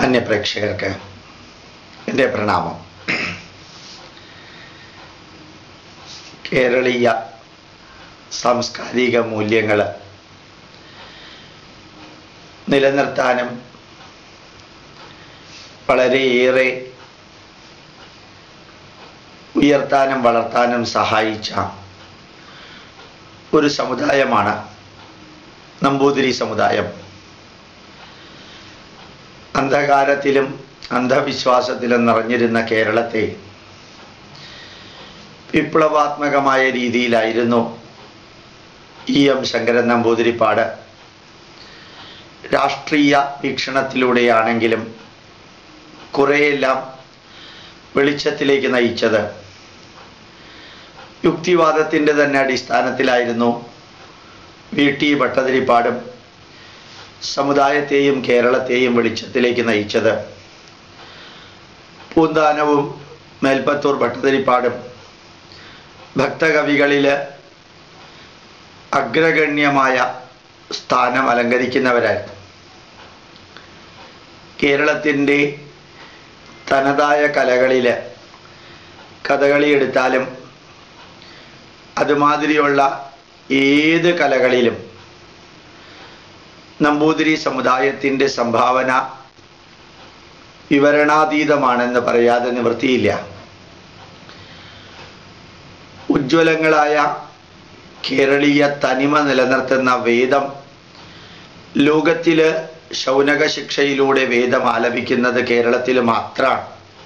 മാന്യപ്രേക്ഷകർക്ക് എൻ്റെ പ്രണാമം കേരളീയ സാംസ്കാരിക മൂല്യങ്ങൾ നിലനിർത്താനും വളരെയേറെ ഉയർത്താനും വളർത്താനും സഹായിച്ച ഒരു സമുദായമാണ് നമ്പൂതിരി സമുദായം അന്ധകാരത്തിലും അന്ധവിശ്വാസത്തിലും നിറഞ്ഞിരുന്ന കേരളത്തെ വിപ്ലവാത്മകമായ രീതിയിലായിരുന്നു ഇ എം ശങ്കരൻ നമ്പൂതിരിപ്പാട് രാഷ്ട്രീയ വീക്ഷണത്തിലൂടെയാണെങ്കിലും കുറേയെല്ലാം വെളിച്ചത്തിലേക്ക് നയിച്ചത് യുക്തിവാദത്തിൻ്റെ തന്നെ അടിസ്ഥാനത്തിലായിരുന്നു വി ടി ഭട്ടതിരിപ്പാടും സമുദായത്തെയും കേരളത്തെയും വെളിച്ചത്തിലേക്ക് നയിച്ചത് പൂന്താനവും മേൽപ്പത്തൂർ ഭട്ടതിരിപ്പാടും ഭക്തകവികളിൽ അഗ്രഗണ്യമായ സ്ഥാനം അലങ്കരിക്കുന്നവരായിരുന്നു കേരളത്തിൻ്റെ തനതായ കലകളിൽ കഥകളി എടുത്താലും അതുമാതിരിയുള്ള ഏത് കലകളിലും നമ്പൂതിരി സമുദായത്തിൻ്റെ സംഭാവന വിവരണാതീതമാണെന്ന് പറയാതെ നിവൃത്തിയില്ല ഉജ്ജ്വലങ്ങളായ കേരളീയ തനിമ നിലനിർത്തുന്ന വേദം ലോകത്തില് ശൗനക ശിക്ഷയിലൂടെ വേദം ആലപിക്കുന്നത് കേരളത്തിൽ മാത്രമാണ്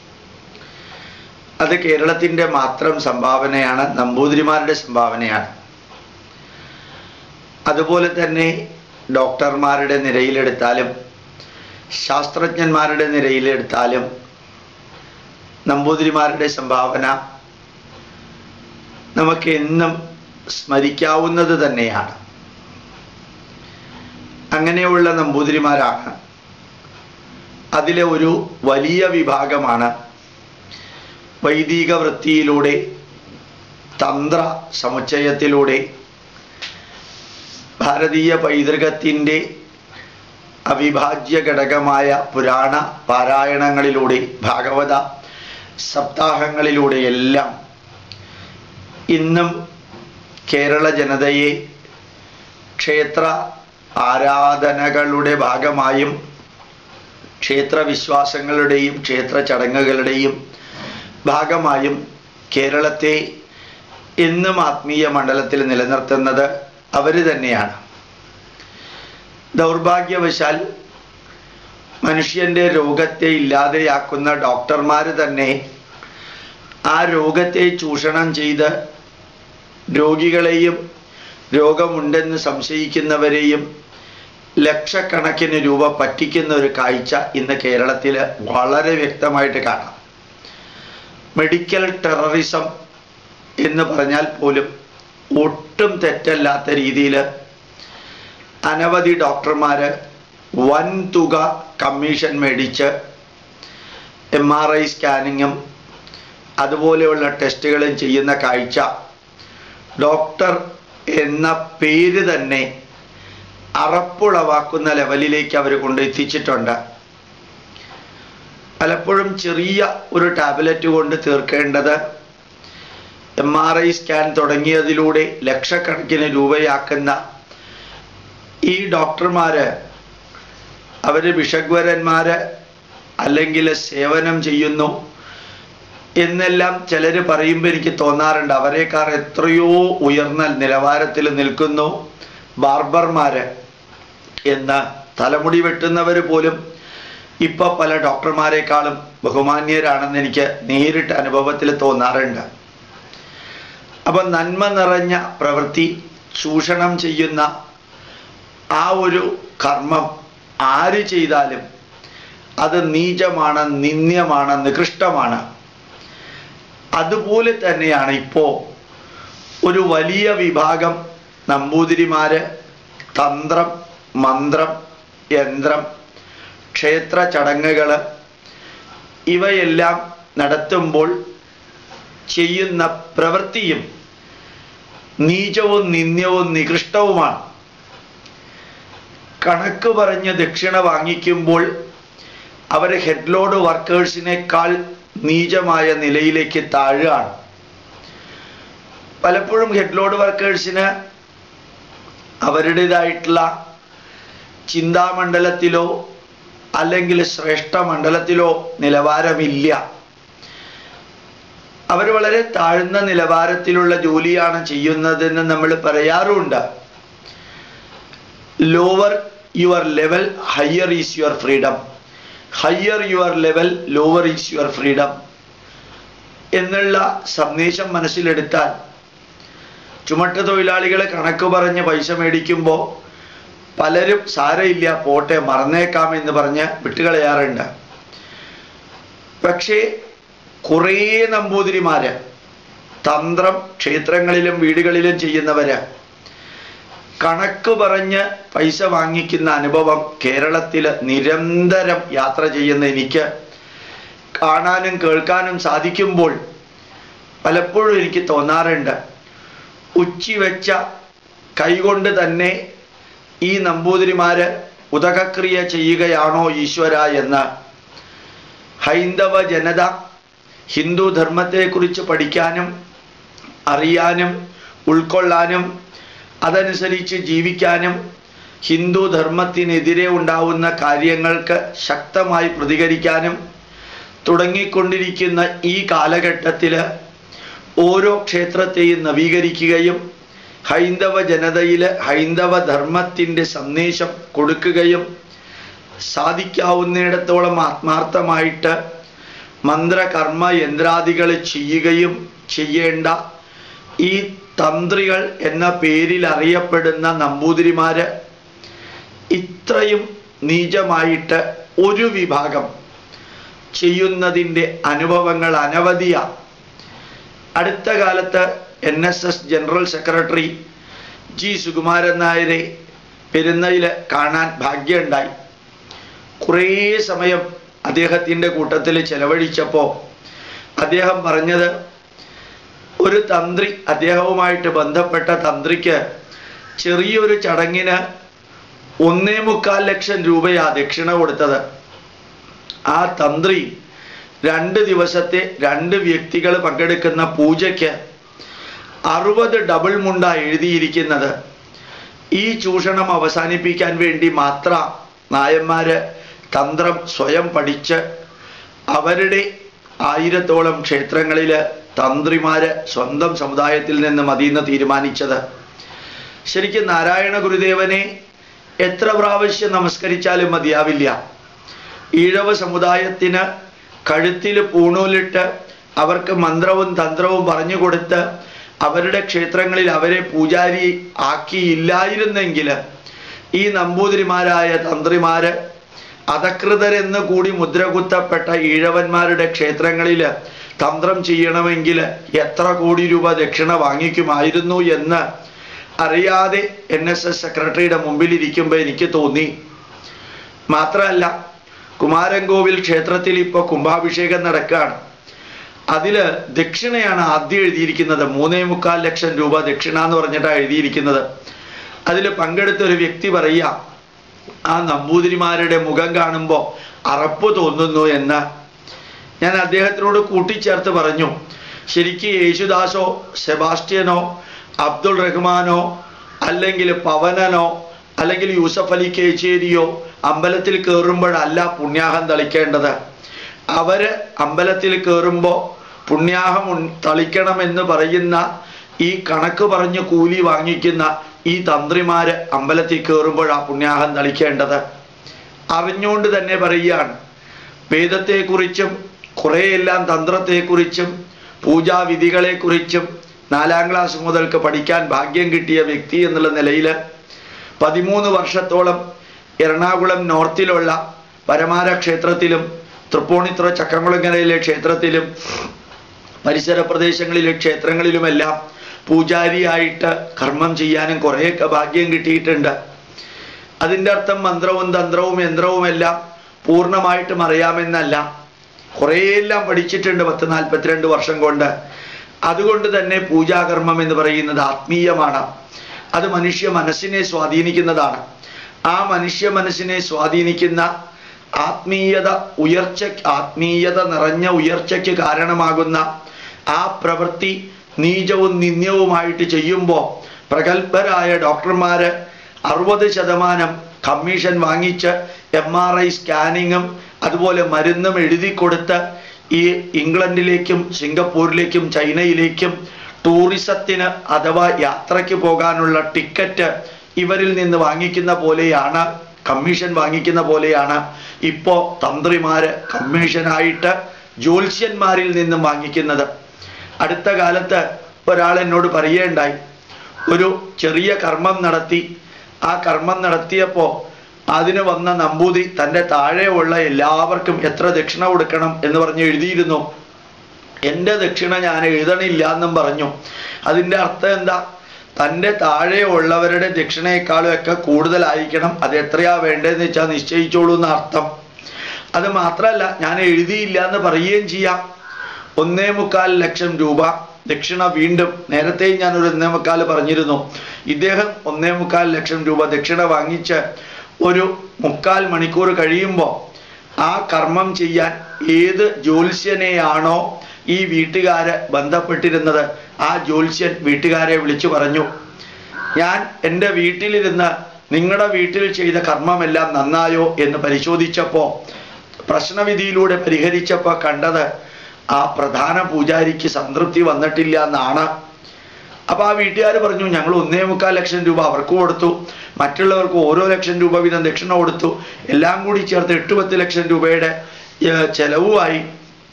അത് കേരളത്തിൻ്റെ മാത്രം സംഭാവനയാണ് നമ്പൂതിരിമാരുടെ സംഭാവനയാണ് അതുപോലെ തന്നെ ഡോക്ടർമാരുടെ നിരയിലെടുത്താലും ശാസ്ത്രജ്ഞന്മാരുടെ നിരയിലെടുത്താലും നമ്പൂതിരിമാരുടെ സംഭാവന നമുക്ക് എന്നും സ്മരിക്കാവുന്നത് തന്നെയാണ് അങ്ങനെയുള്ള നമ്പൂതിരിമാരാണ് അതിലെ ഒരു വലിയ വിഭാഗമാണ് വൈദിക വൃത്തിയിലൂടെ തന്ത്ര സമുച്ചയത്തിലൂടെ ഭാരതീയ പൈതൃകത്തിൻ്റെ അവിഭാജ്യ ഘടകമായ പുരാണ പാരായണങ്ങളിലൂടെ ഭാഗവത സപ്താഹങ്ങളിലൂടെയെല്ലാം ഇന്നും കേരള ജനതയെ ക്ഷേത്ര ആരാധനകളുടെ ഭാഗമായും ക്ഷേത്ര വിശ്വാസങ്ങളുടെയും ക്ഷേത്ര ചടങ്ങുകളുടെയും ഭാഗമായും കേരളത്തെ എന്നും ആത്മീയ മണ്ഡലത്തിൽ നിലനിർത്തുന്നത് അവർ തന്നെയാണ് ദൗർഭാഗ്യവശാൽ മനുഷ്യൻ്റെ രോഗത്തെ ഇല്ലാതെയാക്കുന്ന ഡോക്ടർമാർ തന്നെ ആ രോഗത്തെ ചൂഷണം ചെയ്ത് രോഗികളെയും രോഗമുണ്ടെന്ന് സംശയിക്കുന്നവരെയും ലക്ഷക്കണക്കിന് രൂപ പറ്റിക്കുന്ന ഒരു കാഴ്ച ഇന്ന് കേരളത്തിൽ വളരെ വ്യക്തമായിട്ട് കാണാം മെഡിക്കൽ ടെററിസം എന്ന് പറഞ്ഞാൽ പോലും ഒട്ടും തെറ്റല്ലാത്ത രീതിയിൽ അനവധി ഡോക്ടർമാർ വൻ തുക കമ്മീഷൻ മേടിച്ച് എം ആർ ഐ സ്കാനിങ്ങും അതുപോലെയുള്ള ടെസ്റ്റുകളും ചെയ്യുന്ന കാഴ്ച ഡോക്ടർ എന്ന പേര് തന്നെ അറപ്പുളവാക്കുന്ന ലെവലിലേക്ക് അവർ കൊണ്ടെത്തിച്ചിട്ടുണ്ട് പലപ്പോഴും ചെറിയ ഒരു ടാബ്ലറ്റ് കൊണ്ട് തീർക്കേണ്ടത് എം ആർ ഐ സ്കാൻ തുടങ്ങിയതിലൂടെ ലക്ഷക്കണക്കിന് രൂപയാക്കുന്ന ഈ ഡോക്ടർമാര് അവര് വിഷഗ്വരന്മാര് അല്ലെങ്കിൽ സേവനം ചെയ്യുന്നു എന്നെല്ലാം ചിലർ പറയുമ്പോൾ എനിക്ക് തോന്നാറുണ്ട് അവരെക്കാർ എത്രയോ ഉയർന്ന നിലവാരത്തിൽ നിൽക്കുന്നു ബാർബർമാര് എന്ന് തലമുടി വെട്ടുന്നവർ പോലും ഇപ്പൊ പല ഡോക്ടർമാരെക്കാളും ബഹുമാന്യരാണെന്ന് എനിക്ക് നേരിട്ട് അനുഭവത്തിൽ തോന്നാറുണ്ട് അപ്പൊ നന്മ നിറഞ്ഞ പ്രവൃത്തി ചൂഷണം ചെയ്യുന്ന ആ ഒരു കർമ്മം ആര് ചെയ്താലും അത് നീചമാണ് നിന്ദ്യമാണ് നികൃഷ്ടമാണ് അതുപോലെ തന്നെയാണ് ഇപ്പോ ഒരു വലിയ വിഭാഗം നമ്പൂതിരിമാര് തന്ത്രം മന്ത്രം യന്ത്രം ക്ഷേത്ര ചടങ്ങുകൾ ഇവയെല്ലാം നടത്തുമ്പോൾ ചെയ്യുന്ന പ്രവൃത്തിയും നീചവും നിന്ദ്യവും നികൃഷ്ടവുമാണ് കണക്ക് പറഞ്ഞ് ദക്ഷിണ വാങ്ങിക്കുമ്പോൾ അവർ ഹെഡ് ലോഡ് വർക്കേഴ്സിനേക്കാൾ നീചമായ നിലയിലേക്ക് താഴുകയാണ് പലപ്പോഴും ഹെഡ് ലോഡ് വർക്കേഴ്സിന് അവരുടേതായിട്ടുള്ള ചിന്താമണ്ഡലത്തിലോ അല്ലെങ്കിൽ ശ്രേഷ്ഠ മണ്ഡലത്തിലോ നിലവാരമില്ല അവർ വളരെ താഴ്ന്ന നിലവാരത്തിലുള്ള ജോലിയാണ് ചെയ്യുന്നതെന്ന് നമ്മൾ പറയാറുണ്ട് lower your level higher is your freedom higher your level lower is your freedom എന്നുള്ള സന്ദേശം മനസ്സിലെടുത്താൽ ചുമട്ട് തൊഴിലാളികളെ കണക്ക് പറഞ്ഞ് പൈസ മേടിക്കുമ്പോൾ പലരും സാരയില്ല പോട്ടെ മറന്നേക്കാം എന്ന് പറഞ്ഞ് വിട്ടുകളയാറുണ്ട് പക്ഷേ കുറേ നമ്പൂതിരിമാര് തന്ത്രം ക്ഷേത്രങ്ങളിലും വീടുകളിലും ചെയ്യുന്നവര് കണക്ക് പറഞ്ഞ് പൈസ വാങ്ങിക്കുന്ന അനുഭവം കേരളത്തിൽ നിരന്തരം യാത്ര ചെയ്യുന്ന എനിക്ക് കാണാനും കേൾക്കാനും സാധിക്കുമ്പോൾ പലപ്പോഴും എനിക്ക് തോന്നാറുണ്ട് ഉച്ചി വെച്ച കൈകൊണ്ട് തന്നെ ഈ നമ്പൂതിരിമാര് ഉദകക്രിയ ചെയ്യുകയാണോ ഈശ്വര എന്ന് ഹൈന്ദവ ജനത ഹിന്ദു ധർമ്മത്തെക്കുറിച്ച് പഠിക്കാനും അറിയാനും ഉൾക്കൊള്ളാനും അതനുസരിച്ച് ജീവിക്കാനും ഹിന്ദു ധർമ്മത്തിനെതിരെ ഉണ്ടാവുന്ന കാര്യങ്ങൾക്ക് ശക്തമായി പ്രതികരിക്കാനും തുടങ്ങിക്കൊണ്ടിരിക്കുന്ന ഈ കാലഘട്ടത്തിൽ ഓരോ ക്ഷേത്രത്തെയും നവീകരിക്കുകയും ഹൈന്ദവ ജനതയിൽ ഹൈന്ദവ ധർമ്മത്തിൻ്റെ സന്ദേശം കൊടുക്കുകയും സാധിക്കാവുന്നിടത്തോളം ആത്മാർത്ഥമായിട്ട് മന്ത്രകർമ്മ യന്ത്രാദികൾ ചെയ്യുകയും ചെയ്യേണ്ട ഈ തന്ത്രികൾ എന്ന പേരിൽ അറിയപ്പെടുന്ന നമ്പൂതിരിമാര് ഇത്രയും നീചമായിട്ട് ഒരു വിഭാഗം ചെയ്യുന്നതിൻ്റെ അനുഭവങ്ങൾ അനവധിയാണ് അടുത്ത കാലത്ത് N S S general secretary G Sukumaran നായരെ പെരുന്നയിൽ കാണാൻ ഭാഗ്യമുണ്ടായി കുറേ സമയം അദ്ദേഹത്തിൻ്റെ കൂട്ടത്തിൽ ചെലവഴിച്ചപ്പോൾ അദ്ദേഹം പറഞ്ഞത് ഒരു തന്ത്രി അദ്ദേഹവുമായിട്ട് ബന്ധപ്പെട്ട തന്ത്രിക്ക് ചെറിയൊരു ചടങ്ങിന് ഒന്നേ മുക്കാൽ ലക്ഷം രൂപയാ ദക്ഷിണ കൊടുത്തത് ആ തന്ത്രി രണ്ട് ദിവസത്തെ രണ്ട് വ്യക്തികൾ പങ്കെടുക്കുന്ന പൂജയ്ക്ക് അറുപത് ഡബിൾ മുണ്ട എഴുതിയിരിക്കുന്നത് ഈ ചൂഷണം അവസാനിപ്പിക്കാൻ വേണ്ടി മാത്ര നായന്മാര് തന്ത്രം സ്വയം പഠിച്ച് അവരുടെ ആയിരത്തോളം ക്ഷേത്രങ്ങളിൽ തന്ത്രിമാര് സ്വന്തം സമുദായത്തിൽ നിന്ന് മതിയെന്ന് തീരുമാനിച്ചത് ശരിക്കും നാരായണ ഗുരുദേവനെ എത്ര പ്രാവശ്യം നമസ്കരിച്ചാലും മതിയാവില്ല ഈഴവ സമുദായത്തിന് കഴുത്തിൽ പൂണൂലിട്ട് അവർക്ക് മന്ത്രവും തന്ത്രവും പറഞ്ഞു കൊടുത്ത് അവരുടെ ക്ഷേത്രങ്ങളിൽ അവരെ പൂജാരി ആക്കിയില്ലായിരുന്നെങ്കിൽ ഈ നമ്പൂതിരിമാരായ തന്ത്രിമാര് അധകൃതരെന്ന് കൂടി മുദ്രകുത്തപ്പെട്ട ഈഴവന്മാരുടെ ക്ഷേത്രങ്ങളിൽ തന്ത്രം ചെയ്യണമെങ്കിൽ എത്ര കോടി രൂപ ദക്ഷിണ വാങ്ങിക്കുമായിരുന്നു എന്ന് അറിയാതെ എൻ എസ് എസ് സെക്രട്ടറിയുടെ മുമ്പിൽ ഇരിക്കുമ്പോൾ എനിക്ക് തോന്നി മാത്രമല്ല കുമാരൻകോവിൽ ക്ഷേത്രത്തിൽ ഇപ്പോൾ കുംഭാഭിഷേകം നടക്കുകയാണ് അതില് ദക്ഷിണയാണ് ആദ്യം എഴുതിയിരിക്കുന്നത് മൂന്നേ മുക്കാൽ ലക്ഷം രൂപ ദക്ഷിണ എന്ന് പറഞ്ഞിട്ടാണ് എഴുതിയിരിക്കുന്നത് അതിൽ പങ്കെടുത്ത ഒരു വ്യക്തി പറയുക ആ നമ്പൂതിരിമാരുടെ മുഖം കാണുമ്പോൾ അറപ്പ് തോന്നുന്നു എന്ന് ഞാൻ അദ്ദേഹത്തിനോട് കൂട്ടിച്ചേർത്ത് പറഞ്ഞു ശരിക്ക് യേശുദാസോ സെബാസ്റ്റ്യനോ അബ്ദുൾ റഹ്മാനോ അല്ലെങ്കിൽ പവനനോ അല്ലെങ്കിൽ യൂസഫ് അലി കേച്ചേരിയോ അമ്പലത്തിൽ കയറുമ്പോഴല്ല പുണ്യാഹം തളിക്കേണ്ടത് അവര് അമ്പലത്തിൽ കയറുമ്പോൾ പുണ്യാഹം ഉൺ- തളിക്കണമെന്ന് പറയുന്ന ഈ കണക്ക് പറഞ്ഞ് കൂലി വാങ്ങിക്കുന്ന ഈ തന്ത്രിമാര് അമ്പലത്തിൽ കയറുമ്പോൾ ആ പുണ്യാഹം തളിക്കേണ്ടത് അറിഞ്ഞുകൊണ്ട് തന്നെ പറയുകയാണ് വേദത്തെക്കുറിച്ചും കുറേയെല്ലാം തന്ത്രത്തെക്കുറിച്ചും പൂജാവിധികളെക്കുറിച്ചും നാലാം ക്ലാസ് മുതൽക്ക് പഠിക്കാൻ ഭാഗ്യം കിട്ടിയ വ്യക്തി എന്നുള്ള നിലയിൽ പതിമൂന്ന് വർഷത്തോളം എറണാകുളം നോർത്തിലുള്ള പരമാര ക്ഷേത്രത്തിലും തൃപ്പൂണിത്തുറ ചക്കംകുളങ്ങരയിലെ ക്ഷേത്രത്തിലും പരിസര പ്രദേശങ്ങളിലെ ക്ഷേത്രങ്ങളിലുമെല്ലാം പൂജാരിയായിട്ട് കർമ്മം ചെയ്യാനും കുറേയൊക്കെ ഭാഗ്യം കിട്ടിയിട്ടുണ്ട് അതിൻ്റെ അർത്ഥം മന്ത്രവും തന്ത്രവും യന്ത്രവും എല്ലാം പൂർണ്ണമായിട്ടും അറിയാമെന്നല്ല കുറേയെല്ലാം പഠിച്ചിട്ടുണ്ട് പത്ത് നാൽപ്പത്തിരണ്ട് വർഷം കൊണ്ട് അതുകൊണ്ട് തന്നെ പൂജാകർമ്മം എന്ന് പറയുന്നത് ആത്മീയമാണ് അത് മനുഷ്യ മനസ്സിനെ സ്വാധീനിക്കുന്നതാണ് ആ മനുഷ്യ മനസ്സിനെ സ്വാധീനിക്കുന്ന ആത്മീയത ഉയർച്ച ആത്മീയത നിറഞ്ഞ ഉയർച്ചയ്ക്ക് കാരണമാകുന്ന ആ പ്രവൃത്തി നീചവും നിന്ദ്യവുമായിട്ട് ചെയ്യുമ്പോൾ പ്രഗത്ഭരായ ഡോക്ടർമാര് അറുപത് ശതമാനം കമ്മീഷൻ വാങ്ങിച്ച് എം ആർ ഐ സ്കാനിങ്ങും അതുപോലെ മരുന്നും എഴുതി കൊടുത്ത് ഈ ഇംഗ്ലണ്ടിലേക്കും സിംഗപ്പൂരിലേക്കും ചൈനയിലേക്കും ടൂറിസത്തിന് അഥവാ യാത്രയ്ക്ക് പോകാനുള്ള ടിക്കറ്റ് ഇവരിൽ നിന്ന് വാങ്ങിക്കുന്ന പോലെയാണ് കമ്മീഷൻ വാങ്ങിക്കുന്ന പോലെയാണ് ഇപ്പോ തന്ത്രിമാര് കമ്മീഷനായിട്ട് ജ്യോത്സ്യന്മാരിൽ നിന്നും വാങ്ങിക്കുന്നത് അടുത്ത കാലത്ത് ഒരാൾ എന്നോട് പറയുകയുണ്ടായി ഒരു ചെറിയ കർമ്മം നടത്തി ആ കർമ്മം നടത്തിയപ്പോ അതിന് വന്ന നമ്പൂതിരി തൻ്റെ താഴെയുള്ള എല്ലാവർക്കും എത്ര ദക്ഷിണ കൊടുക്കണം എന്ന് പറഞ്ഞ് എഴുതിയിരുന്നു എൻ്റെ ദക്ഷിണ ഞാൻ എഴുതണില്ല എന്നും പറഞ്ഞു അതിൻ്റെ അർത്ഥം എന്താ തൻ്റെ താഴെ ഉള്ളവരുടെ ദക്ഷിണയെക്കാളും ഒക്കെ കൂടുതലായിരിക്കണം അത് എത്രയാ വേണ്ടതെന്ന് വെച്ചാൽ നിശ്ചയിച്ചോളൂ എന്ന അർത്ഥം അത് മാത്രമല്ല ഞാൻ എഴുതിയില്ല എന്ന് പറയുകയും ചെയ്യാം ഒന്നേ മുക്കാൽ ലക്ഷം രൂപ ദക്ഷിണ വീണ്ടും നേരത്തെയും ഞാൻ ഒരു ഒന്നേ മുക്കാൽ പറഞ്ഞിരുന്നു ഇദ്ദേഹം ഒന്നേ മുക്കാൽ ലക്ഷം രൂപ ദക്ഷിണ വാങ്ങിച്ച് ഒരു മുക്കാൽ മണിക്കൂർ കഴിയുമ്പോൾ ആ കർമ്മം ചെയ്യാൻ ഏത് ജ്യോത്സ്യനെയാണോ ഈ വീട്ടുകാര് ബന്ധപ്പെട്ടിരുന്നത് ആ ജ്യോത്സ്യൻ വീട്ടുകാരെ വിളിച്ചു പറഞ്ഞു ഞാൻ എൻ്റെ വീട്ടിലിരുന്ന് നിങ്ങളുടെ വീട്ടിൽ ചെയ്ത കർമ്മമെല്ലാം നന്നായോ എന്ന് പരിശോധിച്ചപ്പോൾ പ്രശ്നവിധിയിലൂടെ പരിഹരിച്ചപ്പോൾ കണ്ടത് ആ പ്രധാന പൂജാരിക്ക് സംതൃപ്തി വന്നിട്ടില്ല എന്നാണ് അപ്പൊ ആ വീട്ടുകാർ പറഞ്ഞു ഞങ്ങൾ ഒന്നേ മുക്കാൽ ലക്ഷം രൂപ അവർക്ക് കൊടുത്തു മറ്റുള്ളവർക്ക് ഓരോ ലക്ഷം രൂപ വീതം ദക്ഷിണ കൊടുത്തു എല്ലാം കൂടി ചേർത്ത് എട്ട് പത്ത് ലക്ഷം രൂപയുടെ ഏർ, ചെലവുമായി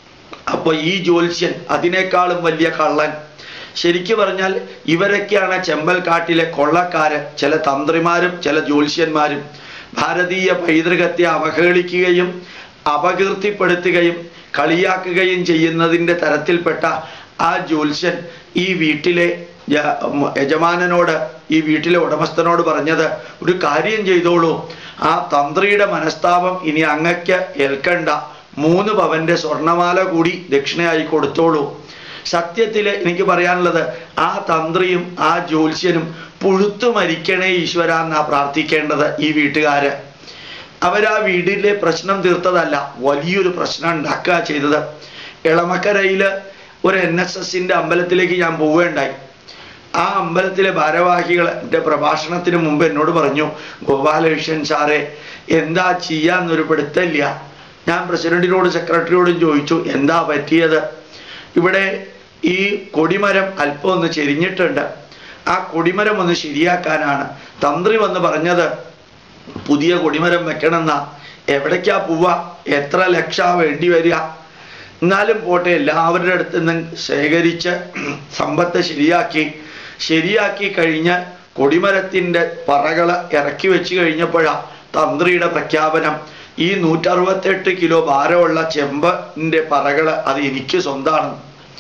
അപ്പൊ ഈ ജ്യോത്സ്യൻ അതിനേക്കാളും വലിയ കള്ളൻ ശരിക്കു പറഞ്ഞാൽ ഇവരൊക്കെയാണ് ചെമ്പൽക്കാട്ടിലെ കൊള്ളക്കാര് ചില തന്ത്രിമാരും ചില ജ്യോത്സ്യന്മാരും ഭാരതീയ പൈതൃകത്തെ അവഹേളിക്കുകയും അപകീർത്തിപ്പെടുത്തുകയും കളിയാക്കുകയും ചെയ്യുന്നതിൻ്റെ തരത്തിൽപ്പെട്ട ആ ജ്യോത്സ്യൻ ഈ വീട്ടിലെ യ- മ- യജമാനനോട് ഈ വീട്ടിലെ ഉടമസ്ഥനോട് പറഞ്ഞത് ഒരു കാര്യം ചെയ്തോളൂ ആ തന്ത്രിയുടെ മനസ്താപം ഇനി അങ്ങക്ക് ഏൽക്കണ്ട മൂന്ന് പവന്റെ സ്വർണമാല കൂടി ദക്ഷിണയായി കൊടുത്തോളൂ സത്യത്തിൽ എനിക്ക് പറയാനുള്ളത് ആ തന്ത്രിയും ആ ജ്യോത്സ്യനും പുഴുത്തു മരിക്കണേ ഈശ്വര എന്നാ പ്രാർത്ഥിക്കേണ്ടത് ഈ വീട്ടുകാര് അവരാ വീടിലെ പ്രശ്നം തീർത്തതല്ല വലിയൊരു പ്രശ്നം ഉണ്ടാക്കുക ചെയ്തത് എളമക്കരയില് ഒരു എൻ എസ് എസിന്റെ അമ്പലത്തിലേക്ക് ഞാൻ പോവുകയുണ്ടായി ആ അമ്പലത്തിലെ ഭാരവാഹികൾ എൻ്റെ പ്രഭാഷണത്തിന് മുമ്പ് എന്നോട് പറഞ്ഞു ഗോപാലകൃഷ്ണൻ സാറേ എന്താ ചെയ്യാന്നൊരു പിടുത്തമില്ല ഞാൻ പ്രസിഡന്റിനോടും സെക്രട്ടറിയോടും ചോദിച്ചു എന്താ പറ്റിയത് ഇവിടെ ഈ കൊടിമരം അല്പം ഒന്ന് ചെരിഞ്ഞിട്ടുണ്ട് ആ കൊടിമരം ഒന്ന് ശരിയാക്കാനാണ് തന്ത്രി വന്ന് പറഞ്ഞത് പുതിയ കൊടിമരം വെക്കണമെന്ന എവിടേക്കാ പോവുക എത്ര ലക്ഷാ വേണ്ടി വരിക എന്നാലും പോട്ടെ എല്ലാവരുടെ അടുത്ത് നിന്നും ശേഖരിച്ച് സമ്പത്ത് ശരിയാക്കി ശരിയാക്കി കഴിഞ്ഞ് കൊടിമരത്തിൻ്റെ പറകള് ഇറക്കി വെച്ച് കഴിഞ്ഞപ്പോഴാ തന്ത്രിയുടെ പ്രഖ്യാപനം ഈ നൂറ്ററുപത്തെട്ട് കിലോ ഭാരമുള്ള ചെമ്പിൻ്റെ പറകള് അത് എനിക്ക് സ്വന്തമാണ്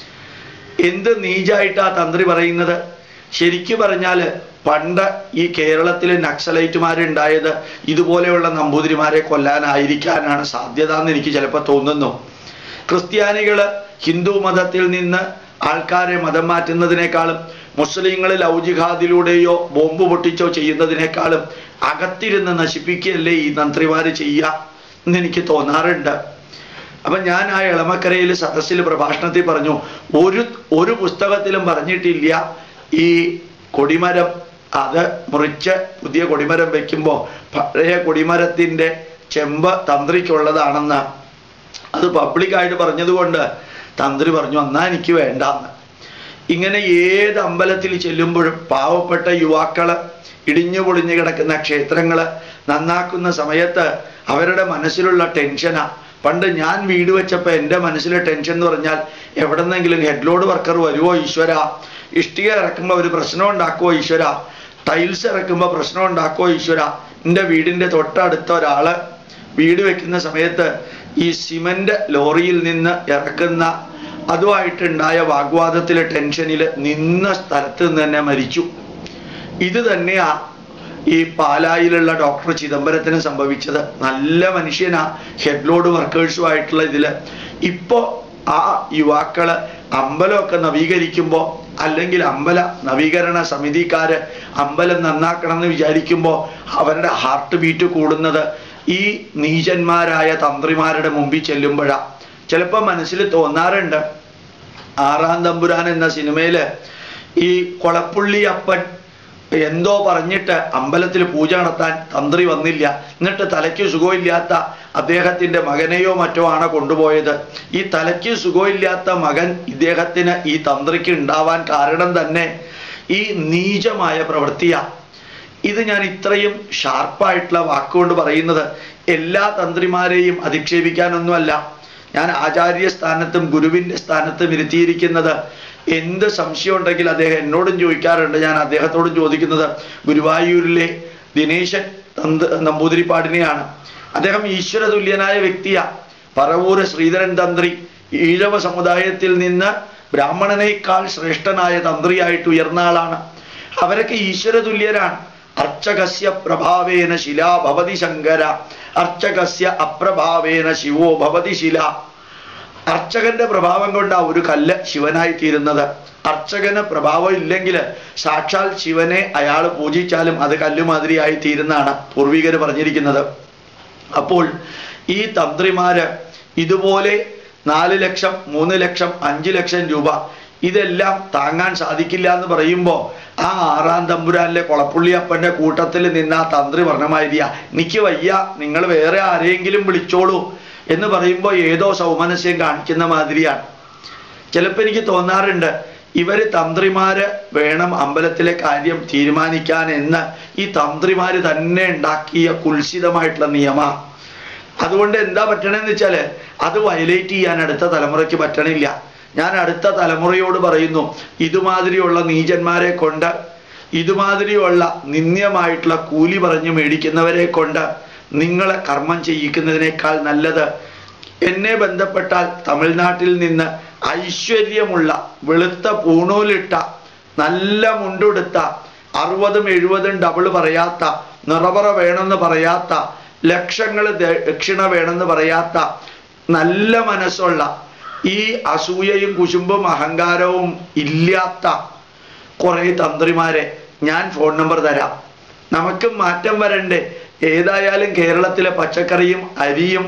എന്ത് നീചായിട്ടാ തന്ത്രി പറയുന്നത് ശരിക്കു പറഞ്ഞാൽ പണ്ട് ഈ കേരളത്തിലെ നക്സലൈറ്റുമാരുണ്ടായത് ഇതുപോലെയുള്ള നമ്പൂതിരിമാരെ കൊല്ലാനായിരിക്കാനാണ് സാധ്യത എന്ന് എനിക്ക് ചിലപ്പോൾ തോന്നുന്നു ക്രിസ്ത്യാനികൾ ഹിന്ദു മതത്തിൽ നിന്ന് ആൾക്കാരെ മതം മാറ്റുന്നതിനേക്കാളും മുസ്ലിങ്ങളിൽ ഔജിഹാദിലൂടെയോ ബോംബ് പൊട്ടിച്ചോ ചെയ്യുന്നതിനേക്കാളും അകത്തിരുന്ന് നശിപ്പിക്കുകയല്ലേ ഈ തന്ത്രിമാര് ചെയ്യുക എന്ന് എനിക്ക് തോന്നാറുണ്ട് അപ്പൊ ഞാൻ ആ ഇളമക്കരയിൽ സദസ്സിൽ പ്രഭാഷണത്തിൽ പറഞ്ഞു ഒരു ഒരു പുസ്തകത്തിലും പറഞ്ഞിട്ടില്ല ഈ കൊടിമരം അത് മുറിച്ച് പുതിയ കൊടിമരം വെക്കുമ്പോൾ പഴയ കൊടിമരത്തിന്റെ ചെമ്പ് തന്ത്രിക്കുള്ളതാണെന്ന് അത് പബ്ലിക്കായിട്ട് പറഞ്ഞതുകൊണ്ട് തന്ത്രി പറഞ്ഞു എന്നാ എനിക്ക് വേണ്ടാന്ന് ഇങ്ങനെ ഏത് അമ്പലത്തിൽ ചെല്ലുമ്പോഴും പാവപ്പെട്ട യുവാക്കള് ഇടിഞ്ഞു പൊളിഞ്ഞു കിടക്കുന്ന ക്ഷേത്രങ്ങള് നന്നാക്കുന്ന സമയത്ത് അവരുടെ മനസ്സിലുള്ള ടെൻഷനാ പണ്ട് ഞാൻ വീട് വെച്ചപ്പോൾ എൻ്റെ മനസ്സിലെ ടെൻഷൻ എന്ന് പറഞ്ഞാൽ എവിടെന്നെങ്കിലും ഹെഡ് ലോഡ് വർക്കർ വരുമോ ഈശ്വര ഇഷ്ടിക ഇറക്കുമ്പോൾ ഒരു പ്രശ്നം ഉണ്ടാക്കുമോ ഈശ്വര ടൈൽസ് ഇറക്കുമ്പോൾ പ്രശ്നം ഉണ്ടാക്കുമോ ഈശ്വര എൻ്റെ വീടിൻ്റെ തൊട്ടടുത്ത ഒരാള് വീട് വെക്കുന്ന സമയത്ത് ഈ സിമന്റ് ലോറിയിൽ നിന്ന് ഇറക്കുന്ന അതുമായിട്ടുണ്ടായ വാഗ്വാദത്തിലെ ടെൻഷനിൽ നിന്ന സ്ഥലത്ത് നിന്ന് തന്നെ മരിച്ചു ഇത് തന്നെയാ ഈ പാലായിലുള്ള ഡോക്ടർ ചിദംബരത്തിന് സംഭവിച്ചത് നല്ല മനുഷ്യനാ ഹെഡ് ലോഡ് വർക്കേഴ്സുമായിട്ടുള്ള ഇതില് ഇപ്പോ ആ യുവാക്കള് അമ്പലമൊക്കെ നവീകരിക്കുമ്പോൾ അല്ലെങ്കിൽ അമ്പല നവീകരണ സമിതിക്കാര് അമ്പലം നന്നാക്കണം എന്ന് വിചാരിക്കുമ്പോൾ അവരുടെ ഹാർട്ട് ബീറ്റ് കൂടുന്നത് ഈ നീചന്മാരായ തന്ത്രിമാരുടെ മുമ്പിൽ ചെല്ലുമ്പോഴാ ചിലപ്പോൾ മനസ്സിൽ തോന്നാറുണ്ട് ആറാം തമ്പുരാൻ എന്ന സിനിമയില് ഈ കൊളപ്പുള്ളി അപ്പൻ എന്തോ പറഞ്ഞിട്ട് അമ്പലത്തിൽ പൂജ നടത്താൻ തന്ത്രി വന്നില്ല എന്നിട്ട് തലയ്ക്ക് സുഖമില്ലാത്ത അദ്ദേഹത്തിന്റെ മകനെയോ മറ്റോ ആണ് കൊണ്ടുപോയത് ഈ തലയ്ക്ക് സുഖമില്ലാത്ത മകൻ ഇദ്ദേഹത്തിന് ഈ തന്ത്രിക്ക് ഉണ്ടാവാൻ കാരണം തന്നെ ഈ നീചമായ പ്രവൃത്തിയാ ഇത് ഞാൻ ഇത്രയും ഷാർപ്പായിട്ടുള്ള വാക്കുകൊണ്ട് പറയുന്നത് എല്ലാ തന്ത്രിമാരെയും അധിക്ഷേപിക്കാനൊന്നുമല്ല ഞാൻ ആചാര്യ സ്ഥാനത്തും ഗുരുവിന്റെ സ്ഥാനത്തും ഇരുത്തിയിരിക്കുന്നത് എന്ത് സംശയം ഉണ്ടെങ്കിൽ അദ്ദേഹം എന്നോടും ചോദിക്കാറുണ്ട് ഞാൻ അദ്ദേഹത്തോടും ചോദിക്കുന്നത് ഗുരുവായൂരിലെ ദിനേശൻ തന്ത് നമ്പൂതിരിപ്പാടിനെയാണ് അദ്ദേഹം ഈശ്വര തുല്യനായ വ്യക്തിയാ പറവൂര് ശ്രീധരൻ തന്ത്രി ഈഴവ സമുദായത്തിൽ നിന്ന് ബ്രാഹ്മണനേക്കാൾ ശ്രേഷ്ഠനായ തന്ത്രിയായിട്ട് ഉയർന്ന ആളാണ് അവരൊക്കെ ഈശ്വര തുല്യരാണ് അർച്ചകസ്യ പ്രഭാവേന ശില ഭവതി ശങ്കര അർച്ചകസ്യ അപ്രഭാവേന ശിവോ ഭവതി ശില അർച്ചകന്റെ പ്രഭാവം കൊണ്ടാ ഒരു കല്ല് ശിവനായി തീരുന്നത് അർച്ചകന് പ്രഭാവം ഇല്ലെങ്കിൽ സാക്ഷാൽ ശിവനെ അയാൾ പൂജിച്ചാലും അത് കല്ലുമാതിരിയായി തീരുന്നതാണ് പൂർവികര് പറഞ്ഞിരിക്കുന്നത് അപ്പോൾ ഈ തന്ത്രിമാര് ഇതുപോലെ നാല് ലക്ഷം മൂന്ന് ലക്ഷം അഞ്ച് ലക്ഷം രൂപ ഇതെല്ലാം താങ്ങാൻ സാധിക്കില്ല എന്ന് പറയുമ്പോൾ ആ ആറാം തമ്പുരാനിലെ കൊളപ്പുള്ളി അപ്പന്റെ കൂട്ടത്തിൽ നിന്ന് ആ തന്ത്രി പറഞ്ഞമാതിരിയ എനിക്ക് വയ്യ നിങ്ങൾ വേറെ ആരെയെങ്കിലും വിളിച്ചോളൂ എന്ന് പറയുമ്പോൾ ഏതോ സൗമനസ്യം കാണിക്കുന്ന മാതിരിയാണ് ചിലപ്പോൾ എനിക്ക് തോന്നാറുണ്ട് ഇവര് തന്ത്രിമാര് വേണം അമ്പലത്തിലെ കാര്യം തീരുമാനിക്കാൻ എന്ന് ഈ തന്ത്രിമാര് തന്നെ ഉണ്ടാക്കിയ കുൽസിതമായിട്ടുള്ള നിയമ അതുകൊണ്ട് എന്താ പറ്റണമെന്ന് വെച്ചാല് അത് വയലേറ്റ് ചെയ്യാൻ അടുത്ത തലമുറയ്ക്ക് പറ്റണില്ല ഞാൻ അടുത്ത തലമുറയോട് പറയുന്നു ഇതുമാതിരിയുള്ള നീചന്മാരെ കൊണ്ട് ഇതുമാതിരിയുള്ള നിന്ദ്യമായിട്ടുള്ള കൂലി പറഞ്ഞു മേടിക്കുന്നവരെ കൊണ്ട് നിങ്ങളെ കർമ്മം ചെയ്യിക്കുന്നതിനേക്കാൾ നല്ലത് എന്നെ ബന്ധപ്പെട്ടാൽ തമിഴ്നാട്ടിൽ നിന്ന് ഐശ്വര്യമുള്ള വെളുത്ത പൂണൂലിട്ട നല്ല മുണ്ടുടുത്ത അറുപതും എഴുപതും ഡബിൾ പറയാത്ത നിറപറ വേണമെന്ന് പറയാത്ത ലക്ഷങ്ങൾ ദക്ഷിണ വേണമെന്ന് പറയാത്ത നല്ല മനസ്സുള്ള ഈ അസൂയയും കുശുമ്പും അഹങ്കാരവും ഇല്ലാത്ത കുറെ തന്ത്രിമാരെ ഞാൻ ഫോൺ നമ്പർ തരാം നമുക്ക് മാറ്റം വരണ്ടേ ഏതായാലും കേരളത്തിലെ പച്ചക്കറിയും അരിയും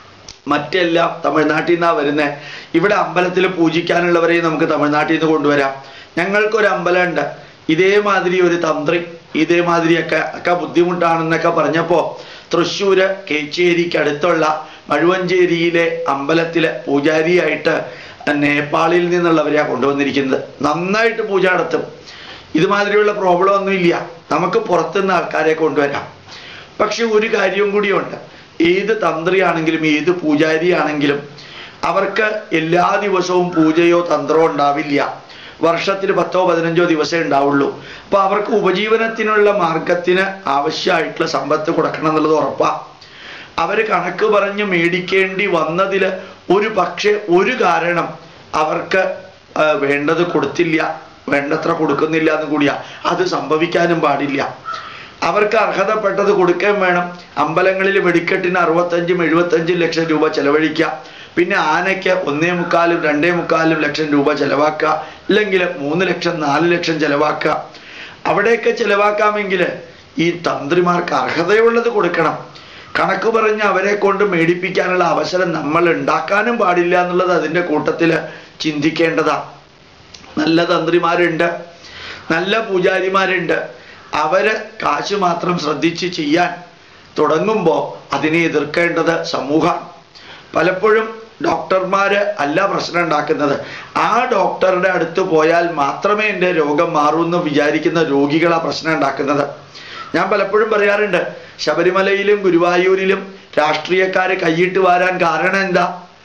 മറ്റെല്ലാം തമിഴ്നാട്ടിൽ നിന്നാണ് വരുന്നത് ഇവിടെ അമ്പലത്തിൽ പൂജിക്കാനുള്ളവരെയും നമുക്ക് തമിഴ്നാട്ടിൽ നിന്ന് കൊണ്ടുവരാം ഞങ്ങൾക്കൊരു അമ്പലമുണ്ട് ഇതേമാതിരി ഒരു തന്ത്രി ഇതേമാതിരിയൊക്കെ ഒക്കെ ബുദ്ധിമുട്ടാണെന്നൊക്കെ പറഞ്ഞപ്പോൾ തൃശ്ശൂര് കേച്ചേരിക്ക് അടുത്തുള്ള മഴുവഞ്ചേരിയിലെ അമ്പലത്തിലെ പൂജാരിയായിട്ട് നേപ്പാളിൽ നിന്നുള്ളവരെയാ കൊണ്ടുവന്നിരിക്കുന്നത് നന്നായിട്ട് പൂജ നടത്തും ഇതുമാതിരിയുള്ള പ്രോബ്ലം ഒന്നുമില്ല നമുക്ക് പുറത്തുനിന്ന് ആൾക്കാരെ കൊണ്ടുവരാം പക്ഷെ ഒരു കാര്യവും കൂടിയുണ്ട് ഏത് തന്ത്രിയാണെങ്കിലും ഏത് പൂജാരിയാണെങ്കിലും അവർക്ക് എല്ലാ ദിവസവും പൂജയോ തന്ത്രമോ ഉണ്ടാവില്ല വർഷത്തിൽ പത്തോ പതിനഞ്ചോ ദിവസമേ ഉണ്ടാവുള്ളൂ അപ്പൊ അവർക്ക് ഉപജീവനത്തിനുള്ള മാർഗത്തിന് ആവശ്യമായിട്ടുള്ള സമ്പത്ത് കൊടുക്കണം എന്നുള്ളത് ഉറപ്പാ അവര് കണക്ക് പറഞ്ഞ് മേടിക്കേണ്ടി വന്നതിൽ ഒരു പക്ഷേ ഒരു കാരണം അവർക്ക് ആ, വേണ്ടത് കൊടുത്തില്ല വേണ്ടത്ര കൊടുക്കുന്നില്ല എന്ന് കൂടിയാ അത് സംഭവിക്കാനും പാടില്ല അവർക്ക് അർഹതപ്പെട്ടത് കൊടുക്കാൻ വേണം അമ്പലങ്ങളിൽ വെടിക്കെട്ടിന് അറുപത്തഞ്ചും എഴുപത്തഞ്ചും ലക്ഷം രൂപ ചെലവഴിക്കുക പിന്നെ ആനയ്ക്ക് ഒന്നേ മുക്കാലും രണ്ടേ മുക്കാലും ലക്ഷം രൂപ ചെലവാക്കുക അല്ലെങ്കിൽ മൂന്ന് ലക്ഷം നാല് ലക്ഷം ചെലവാക്കുക അവിടെയൊക്കെ ചെലവാക്കാമെങ്കിൽ ഈ തന്ത്രിമാർക്ക് അർഹതയുള്ളത് കൊടുക്കണം കണക്ക് പറഞ്ഞ് അവരെ കൊണ്ട് മേടിപ്പിക്കാനുള്ള അവസരം നമ്മൾ ഉണ്ടാക്കാനും പാടില്ല എന്നുള്ളത് അതിൻ്റെ കൂട്ടത്തിൽ ചിന്തിക്കേണ്ടതാ നല്ല തന്ത്രിമാരുണ്ട് നല്ല പൂജാരിമാരുണ്ട് അവര് കാശ് മാത്രം ശ്രദ്ധിച്ച് ചെയ്യാൻ തുടങ്ങുമ്പോൾ അതിനെ എതിർക്കേണ്ടത് സമൂഹമാണ് പലപ്പോഴും ഡോക്ടർമാര് അല്ല പ്രശ്നം ഉണ്ടാക്കുന്നത് ആ ഡോക്ടറുടെ അടുത്ത് പോയാൽ മാത്രമേ എൻ്റെ രോഗം മാറൂ എന്ന് വിചാരിക്കുന്ന രോഗികളാ പ്രശ്നം ഉണ്ടാക്കുന്നത് ഞാൻ പലപ്പോഴും പറയാറുണ്ട് ശബരിമലയിലും ഗുരുവായൂരിലും രാഷ്ട്രീയക്കാരെ കൈയിട്ട് വാരാൻ കാരണം എന്താ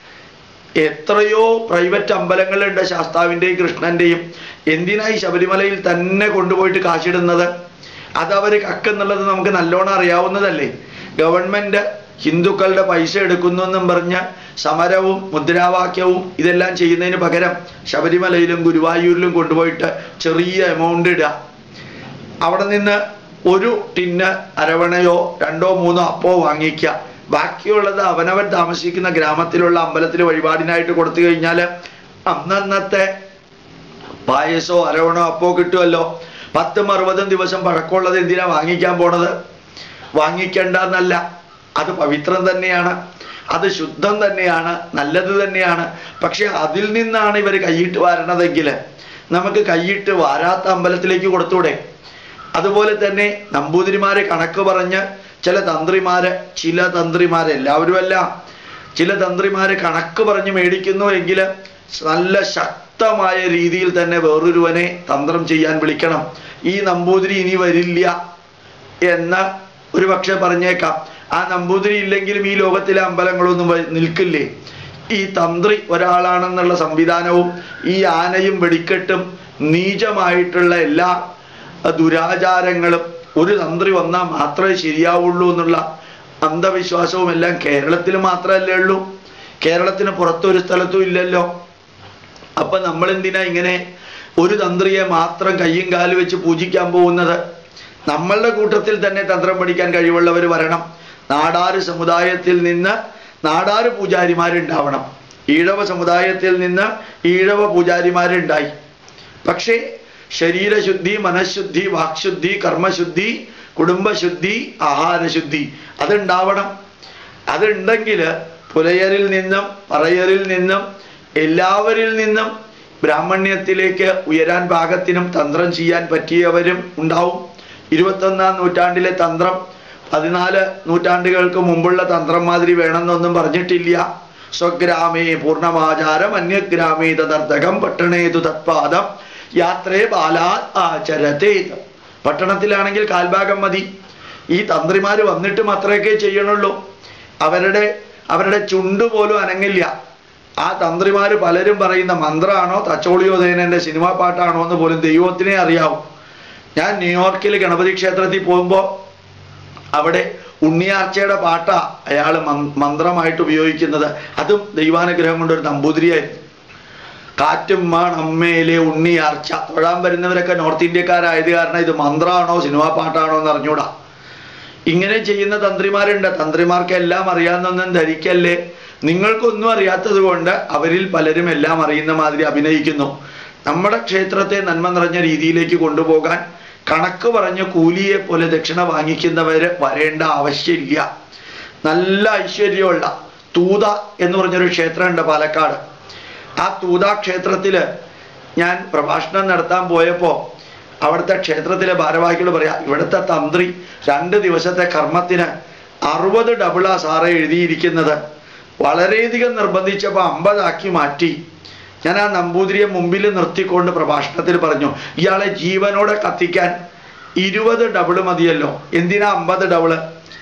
എത്രയോ പ്രൈവറ്റ് അമ്പലങ്ങളുണ്ട് ശാസ്താവിൻ്റെയും കൃഷ്ണന്റെയും എന്തിനായി ശബരിമലയിൽ തന്നെ കൊണ്ടുപോയിട്ട് കാശിടുന്നത് അത് അവർ കക്കെന്നുള്ളത് നമുക്ക് നല്ലോണം അറിയാവുന്നതല്ലേ ഗവൺമെന്റ് ഹിന്ദുക്കളുടെ പൈസ എടുക്കുന്നു എന്നും പറഞ്ഞ് സമരവും മുദ്രാവാക്യവും ഇതെല്ലാം ചെയ്യുന്നതിന് പകരം ശബരിമലയിലും ഗുരുവായൂരിലും കൊണ്ടുപോയിട്ട് ചെറിയ എമൗണ്ട് ഇടുക അവിടെ നിന്ന് ഒരു ടിന്ന് അരവണയോ രണ്ടോ മൂന്നോ അപ്പോ വാങ്ങിക്കുക ബാക്കിയുള്ളത് അവനവൻ താമസിക്കുന്ന ഗ്രാമത്തിലുള്ള അമ്പലത്തിൽ വഴിപാടിനായിട്ട് കൊടുത്തു കഴിഞ്ഞാൽ അന്നന്നത്തെ പായസോ അരവണോ അപ്പോ കിട്ടുമല്ലോ പത്തും അറുപതും ദിവസം പഴക്കമുള്ളത് എന്തിനാ വാങ്ങിക്കാൻ പോണത് വാങ്ങിക്കണ്ട എന്നല്ല അത് പവിത്രം തന്നെയാണ് അത് ശുദ്ധം തന്നെയാണ് നല്ലത് തന്നെയാണ് പക്ഷെ അതിൽ നിന്നാണ് ഇവർ കൈയിട്ട് വാരണതെങ്കിൽ നമുക്ക് കൈയിട്ട് വാരാത്ത അമ്പലത്തിലേക്ക് കൊടുത്തൂടെ അതുപോലെ തന്നെ നമ്പൂതിരിമാരെ കണക്ക് പറഞ്ഞ് ചില തന്ത്രിമാര് ചില തന്ത്രിമാര് എല്ലാവരും അല്ല ചില തന്ത്രിമാര് കണക്ക് പറഞ്ഞ് മേടിക്കുന്നു എങ്കിൽ നല്ല ശക്തമായ രീതിയിൽ തന്നെ വേറൊരുവനെ തന്ത്രം ചെയ്യാൻ വിളിക്കണം ഈ നമ്പൂതിരി ഇനി വരില്ല എന്ന് ഒരു പക്ഷെ പറഞ്ഞേക്കാം ആ നമ്പൂതിരി ഇല്ലെങ്കിലും ഈ ലോകത്തിലെ അമ്പലങ്ങളൊന്നും വ- നിൽക്കില്ലേ ഈ തന്ത്രി ഒരാളാണെന്നുള്ള സംവിധാനവും ഈ ആനയും വെടിക്കെട്ടും നീചമായിട്ടുള്ള എല്ലാ ദുരാചാരങ്ങളും ഒരു തന്ത്രി വന്നാൽ മാത്രമേ ശരിയാവുള്ളൂ എന്നുള്ള അന്ധവിശ്വാസവും എല്ലാം കേരളത്തിൽ മാത്രമല്ലേ ഉള്ളൂ കേരളത്തിന് പുറത്തൊരു സ്ഥലത്തും ഇല്ലല്ലോ അപ്പൊ നമ്മൾ എന്തിനാ ഇങ്ങനെ ഒരു തന്ത്രിയെ മാത്രം കയ്യും കാലും വെച്ച് പൂജിക്കാൻ പോകുന്നത് നമ്മളുടെ കൂട്ടത്തിൽ തന്നെ തന്ത്രം പഠിക്കാൻ കഴിവുള്ളവർ വരണം നാടാറ് സമുദായത്തിൽ നിന്ന് നാടാറ് പൂജാരിമാരുണ്ടാവണം ഈഴവ സമുദായത്തിൽ നിന്ന് ഈഴവ പൂജാരിമാരുണ്ടായി പക്ഷേ ശരീരശുദ്ധി മനഃശുദ്ധി വാക്ശുദ്ധി കർമ്മശുദ്ധി കുടുംബശുദ്ധി ആഹാരശുദ്ധി അതുണ്ടാവണം അതുണ്ടെങ്കിൽ പുലയരിൽ നിന്നും പറയരിൽ നിന്നും എല്ലാവരിൽ നിന്നും ബ്രാഹ്മണ്യത്തിലേക്ക് ഉയരാൻ പാകത്തിനും തന്ത്രം ചെയ്യാൻ പറ്റിയവരും ഉണ്ടാവും ഇരുപത്തൊന്നാം നൂറ്റാണ്ടിലെ തന്ത്രം പതിനാല് നൂറ്റാണ്ടുകൾക്ക് മുമ്പുള്ള തന്ത്രം മാതിരി വേണമെന്നൊന്നും പറഞ്ഞിട്ടില്ല സ്വഗ്രാമേ പൂർണ്ണമാചാരം അന്യഗ്രാമേ തദർത്ഥകം പട്ടണേതു തത്പാദം യാത്രേ ബാലാ ആചരതേത് പട്ടണത്തിലാണെങ്കിൽ കാൽഭാഗം മതി ഈ തന്ത്രിമാര് വന്നിട്ട് മാത്രമേ ചെയ്യണുള്ളൂ അവരുടെ അവരുടെ ചുണ്ട് പോലും അനങ്ങില്ല ആ തന്ത്രിമാര് പലരും പറയുന്ന മന്ത്രമാണോ തച്ചോളിയോദയനന്റെ സിനിമാ പാട്ടാണോ എന്ന് പോലും ദൈവത്തിനെ അറിയാവൂ ഞാൻ ന്യൂയോർക്കിൽ ഗണപതി ക്ഷേത്രത്തിൽ പോകുമ്പോൾ അവിടെ ഉണ്ണിയാർച്ചയുടെ പാട്ടാ അയാൾ മന്ത്രമായിട്ട് ഉപയോഗിക്കുന്നത് അതും ദൈവാനുഗ്രഹം കൊണ്ട് ഒരു നമ്പൂതിരിയായിരുന്നു കാറ്റും മണമ്മയിലെ ഉണ്ണിയാർച്ച തൊഴാൻ വരുന്നവരൊക്കെ നോർത്ത് ഇന്ത്യക്കാരായത് കാരണം ഇത് മന്ത്രമാണോ സിനിമാ പാട്ടാണോ എന്ന് അറിഞ്ഞൂടാ ഇങ്ങനെ ചെയ്യുന്ന തന്ത്രിമാരുണ്ട് തന്ത്രിമാർക്ക് എല്ലാം അറിയാമെന്നൊന്നും ധരിക്കല്ലേ നിങ്ങൾക്കൊന്നും അറിയാത്തത് കൊണ്ട് അവരിൽ പലരും എല്ലാം അറിയുന്ന മാതിരി അഭിനയിക്കുന്നു നമ്മുടെ ക്ഷേത്രത്തെ നന്മ നിറഞ്ഞ രീതിയിലേക്ക് കൊണ്ടുപോകാൻ കണക്ക് പറഞ്ഞ് കൂലിയെ പോലെ ദക്ഷിണ വാങ്ങിക്കുന്നവര് വരേണ്ട ആവശ്യമില്ല നല്ല ഐശ്വര്യമുള്ള തൂത എന്ന് പറഞ്ഞൊരു ക്ഷേത്രമുണ്ട് പാലക്കാട് ആ തൂത ക്ഷേത്രത്തില് ഞാൻ പ്രഭാഷണം നടത്താൻ പോയപ്പോ അവിടുത്തെ ക്ഷേത്രത്തിലെ ഭാരവാഹികൾ പറയാ ഇവിടുത്തെ തന്ത്രി രണ്ട് ദിവസത്തെ കർമ്മത്തിന് അറുപത് ഡബിളാ സാറേ എഴുതിയിരിക്കുന്നത് വളരെയധികം നിർബന്ധിച്ചപ്പോൾ അമ്പതാക്കി മാറ്റി ഞാൻ ആ നമ്പൂതിരിയെ മുമ്പിൽ നിർത്തിക്കൊണ്ട് പ്രഭാഷണത്തിൽ പറഞ്ഞു ഇയാളെ ജീവനോടെ കത്തിക്കാൻ ഇരുപത് ഡബിള് മതിയല്ലോ എന്തിനാ അമ്പത് ഡബിള്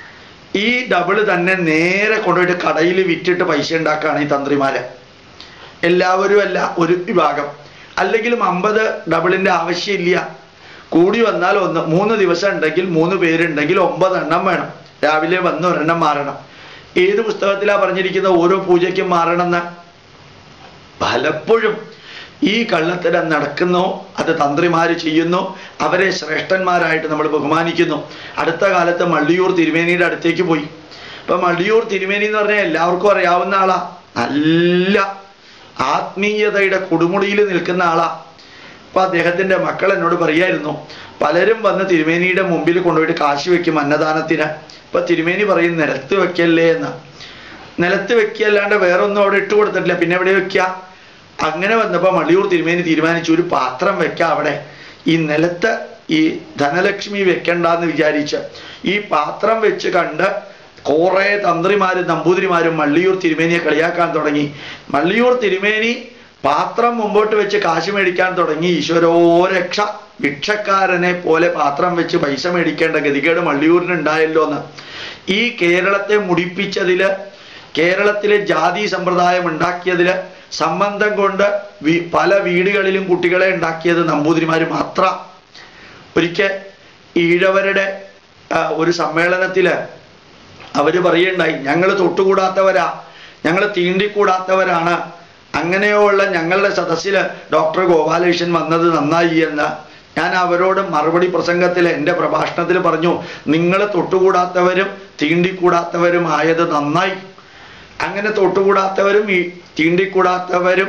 ഈ ഡബിള് തന്നെ നേരെ കൊണ്ടുപോയിട്ട് കടയിൽ വിറ്റിട്ട് പൈസ ഉണ്ടാക്കുകയാണ് ഈ തന്ത്രിമാര് എല്ലാവരും അല്ല ഒരു വിഭാഗം അല്ലെങ്കിലും അമ്പത് ഡബിളിന്റെ ആവശ്യമില്ല കൂടി വന്നാൽ ഒന്ന് മൂന്ന് ദിവസം ഉണ്ടെങ്കിൽ മൂന്ന് പേരുണ്ടെങ്കിൽ ഒമ്പതെണ്ണം വേണം രാവിലെ വന്ന് ഒരെണ്ണം മാറണം ഏത് പുസ്തകത്തിലാ പറഞ്ഞിരിക്കുന്നത് ഓരോ പൂജയ്ക്കും മാറണമെന്ന് പലപ്പോഴും ഈ കള്ളത്തരം നടക്കുന്നു അത് തന്ത്രിമാര് ചെയ്യുന്നു അവരെ ശ്രേഷ്ഠന്മാരായിട്ട് നമ്മൾ ബഹുമാനിക്കുന്നു അടുത്ത കാലത്ത് മള്ളിയൂർ തിരുമേനിയുടെ അടുത്തേക്ക് പോയി ഇപ്പൊ മള്ളിയൂർ തിരുമേനി എന്ന് പറഞ്ഞാൽ എല്ലാവർക്കും അറിയാവുന്ന ആളാ നല്ല ആത്മീയതയുടെ കൊടുമുടിയിൽ നിൽക്കുന്ന ആളാ അപ്പൊ അദ്ദേഹത്തിന്റെ മക്കൾ എന്നോട് പറയായിരുന്നു പലരും വന്ന് തിരുമേനിയുടെ മുമ്പിൽ കൊണ്ടുപോയിട്ട് കാശി വെക്കും അന്നദാനത്തിന് ഇപ്പൊ തിരുമേനി പറയും നിലത്ത് വെക്കല്ലേ എന്ന് നിലത്ത് വെക്കല്ലാണ്ട് വേറെ ഒന്നും അവിടെ ഇട്ട് കൊടുത്തിട്ടില്ല പിന്നെ എവിടെ വെക്കുക അങ്ങനെ വന്നപ്പോ മള്ളിയൂർ തിരുമേനി തീരുമാനിച്ചു ഒരു പാത്രം വെക്കാം അവിടെ ഈ നിലത്ത് ഈ ധനലക്ഷ്മി വെക്കണ്ടെന്ന് വിചാരിച്ച് ഈ പാത്രം വെച്ച് കണ്ട് കുറെ തന്ത്രിമാരും നമ്പൂതിരിമാരും മള്ളിയൂർ തിരുമേനിയെ കളിയാക്കാൻ തുടങ്ങി മള്ളിയൂർ തിരുമേനി പാത്രം മുമ്പോട്ട് വെച്ച് കാശ് മേടിക്കാൻ തുടങ്ങി ഈശ്വരോ രക്ഷ ഭിക്ഷക്കാരനെ പോലെ പാത്രം വെച്ച് പൈസ മേടിക്കേണ്ട ഗതികേട് മള്ളിയൂരിന് ഉണ്ടായല്ലോ എന്ന് ഈ കേരളത്തെ മുടിപ്പിച്ചതില് കേരളത്തിലെ ജാതി സമ്പ്രദായം ഉണ്ടാക്കിയതില് സംബന്ധം കൊണ്ട് വി- പല വീടുകളിലും കുട്ടികളെ ഉണ്ടാക്കിയത് നമ്പൂതിരിമാര് മാത്രം ഒരിക്കൽ ഈഴവരുടെ ആ, ഒരു സമ്മേളനത്തില് അവര് പറയുണ്ടായി ഞങ്ങൾ തൊട്ടുകൂടാത്തവരാ ഞങ്ങൾ തീണ്ടിക്കൂടാത്തവരാണ് അങ്ങനെയുള്ള ഞങ്ങളുടെ സദസ്സിൽ ഡോക്ടർ ഗോപാലകൃഷ്ണൻ വന്നത് നന്നായി എന്ന് ഞാൻ അവരോട് മറുപടി പ്രസംഗത്തിൽ എൻ്റെ പ്രഭാഷണത്തിൽ പറഞ്ഞു നിങ്ങൾ തൊട്ടുകൂടാത്തവരും തീണ്ടിക്കൂടാത്തവരും ആയത് നന്നായി അങ്ങനെ തൊട്ടുകൂടാത്തവരും ഈ തീണ്ടിക്കൂടാത്തവരും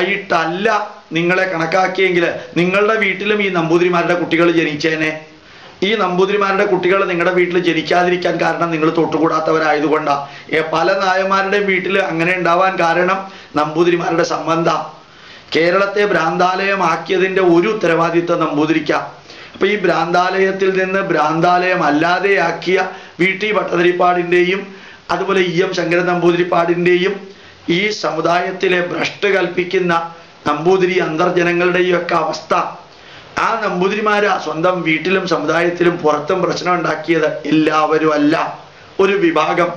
ആയിട്ടല്ല നിങ്ങളെ കണക്കാക്കിയെങ്കിൽ നിങ്ങളുടെ വീട്ടിലും ഈ നമ്പൂതിരിമാരുടെ കുട്ടികൾ ജനിച്ചേനെ ഈ നമ്പൂതിരിമാരുടെ കുട്ടികൾ നിങ്ങളുടെ വീട്ടിൽ ജനിക്കാതിരിക്കാൻ കാരണം നിങ്ങൾ തൊട്ടുകൂടാത്തവരായതുകൊണ്ടാ ഏ, പല നായന്മാരുടെയും വീട്ടിൽ അങ്ങനെ ഉണ്ടാവാൻ കാരണം നമ്പൂതിരിമാരുടെ സംബന്ധം കേരളത്തെ ഭ്രാന്താലയമാക്കിയതിന്റെ ഒരു ഉത്തരവാദിത്വം നമ്പൂതിരിക്കാം അപ്പൊ ഈ ഭ്രാന്താലയത്തിൽ നിന്ന് ഭ്രാന്താലയം അല്ലാതെയാക്കിയ വി ടി ഭട്ടതിരിപ്പാടിന്റെയും അതുപോലെ ഇ എം ശങ്കരൻ നമ്പൂതിരിപ്പാടിന്റെയും ഈ സമുദായത്തിലെ ഭ്രഷ്ട് കൽപ്പിക്കുന്ന നമ്പൂതിരി അന്തർജനങ്ങളുടെയും ഒക്കെ അവസ്ഥ ആ നമ്പൂതിരിമാരാ സ്വന്തം വീട്ടിലും സമുദായത്തിലും പുറത്തും പ്രശ്നം ഉണ്ടാക്കിയത് എല്ലാവരും അല്ല ഒരു വിഭാഗം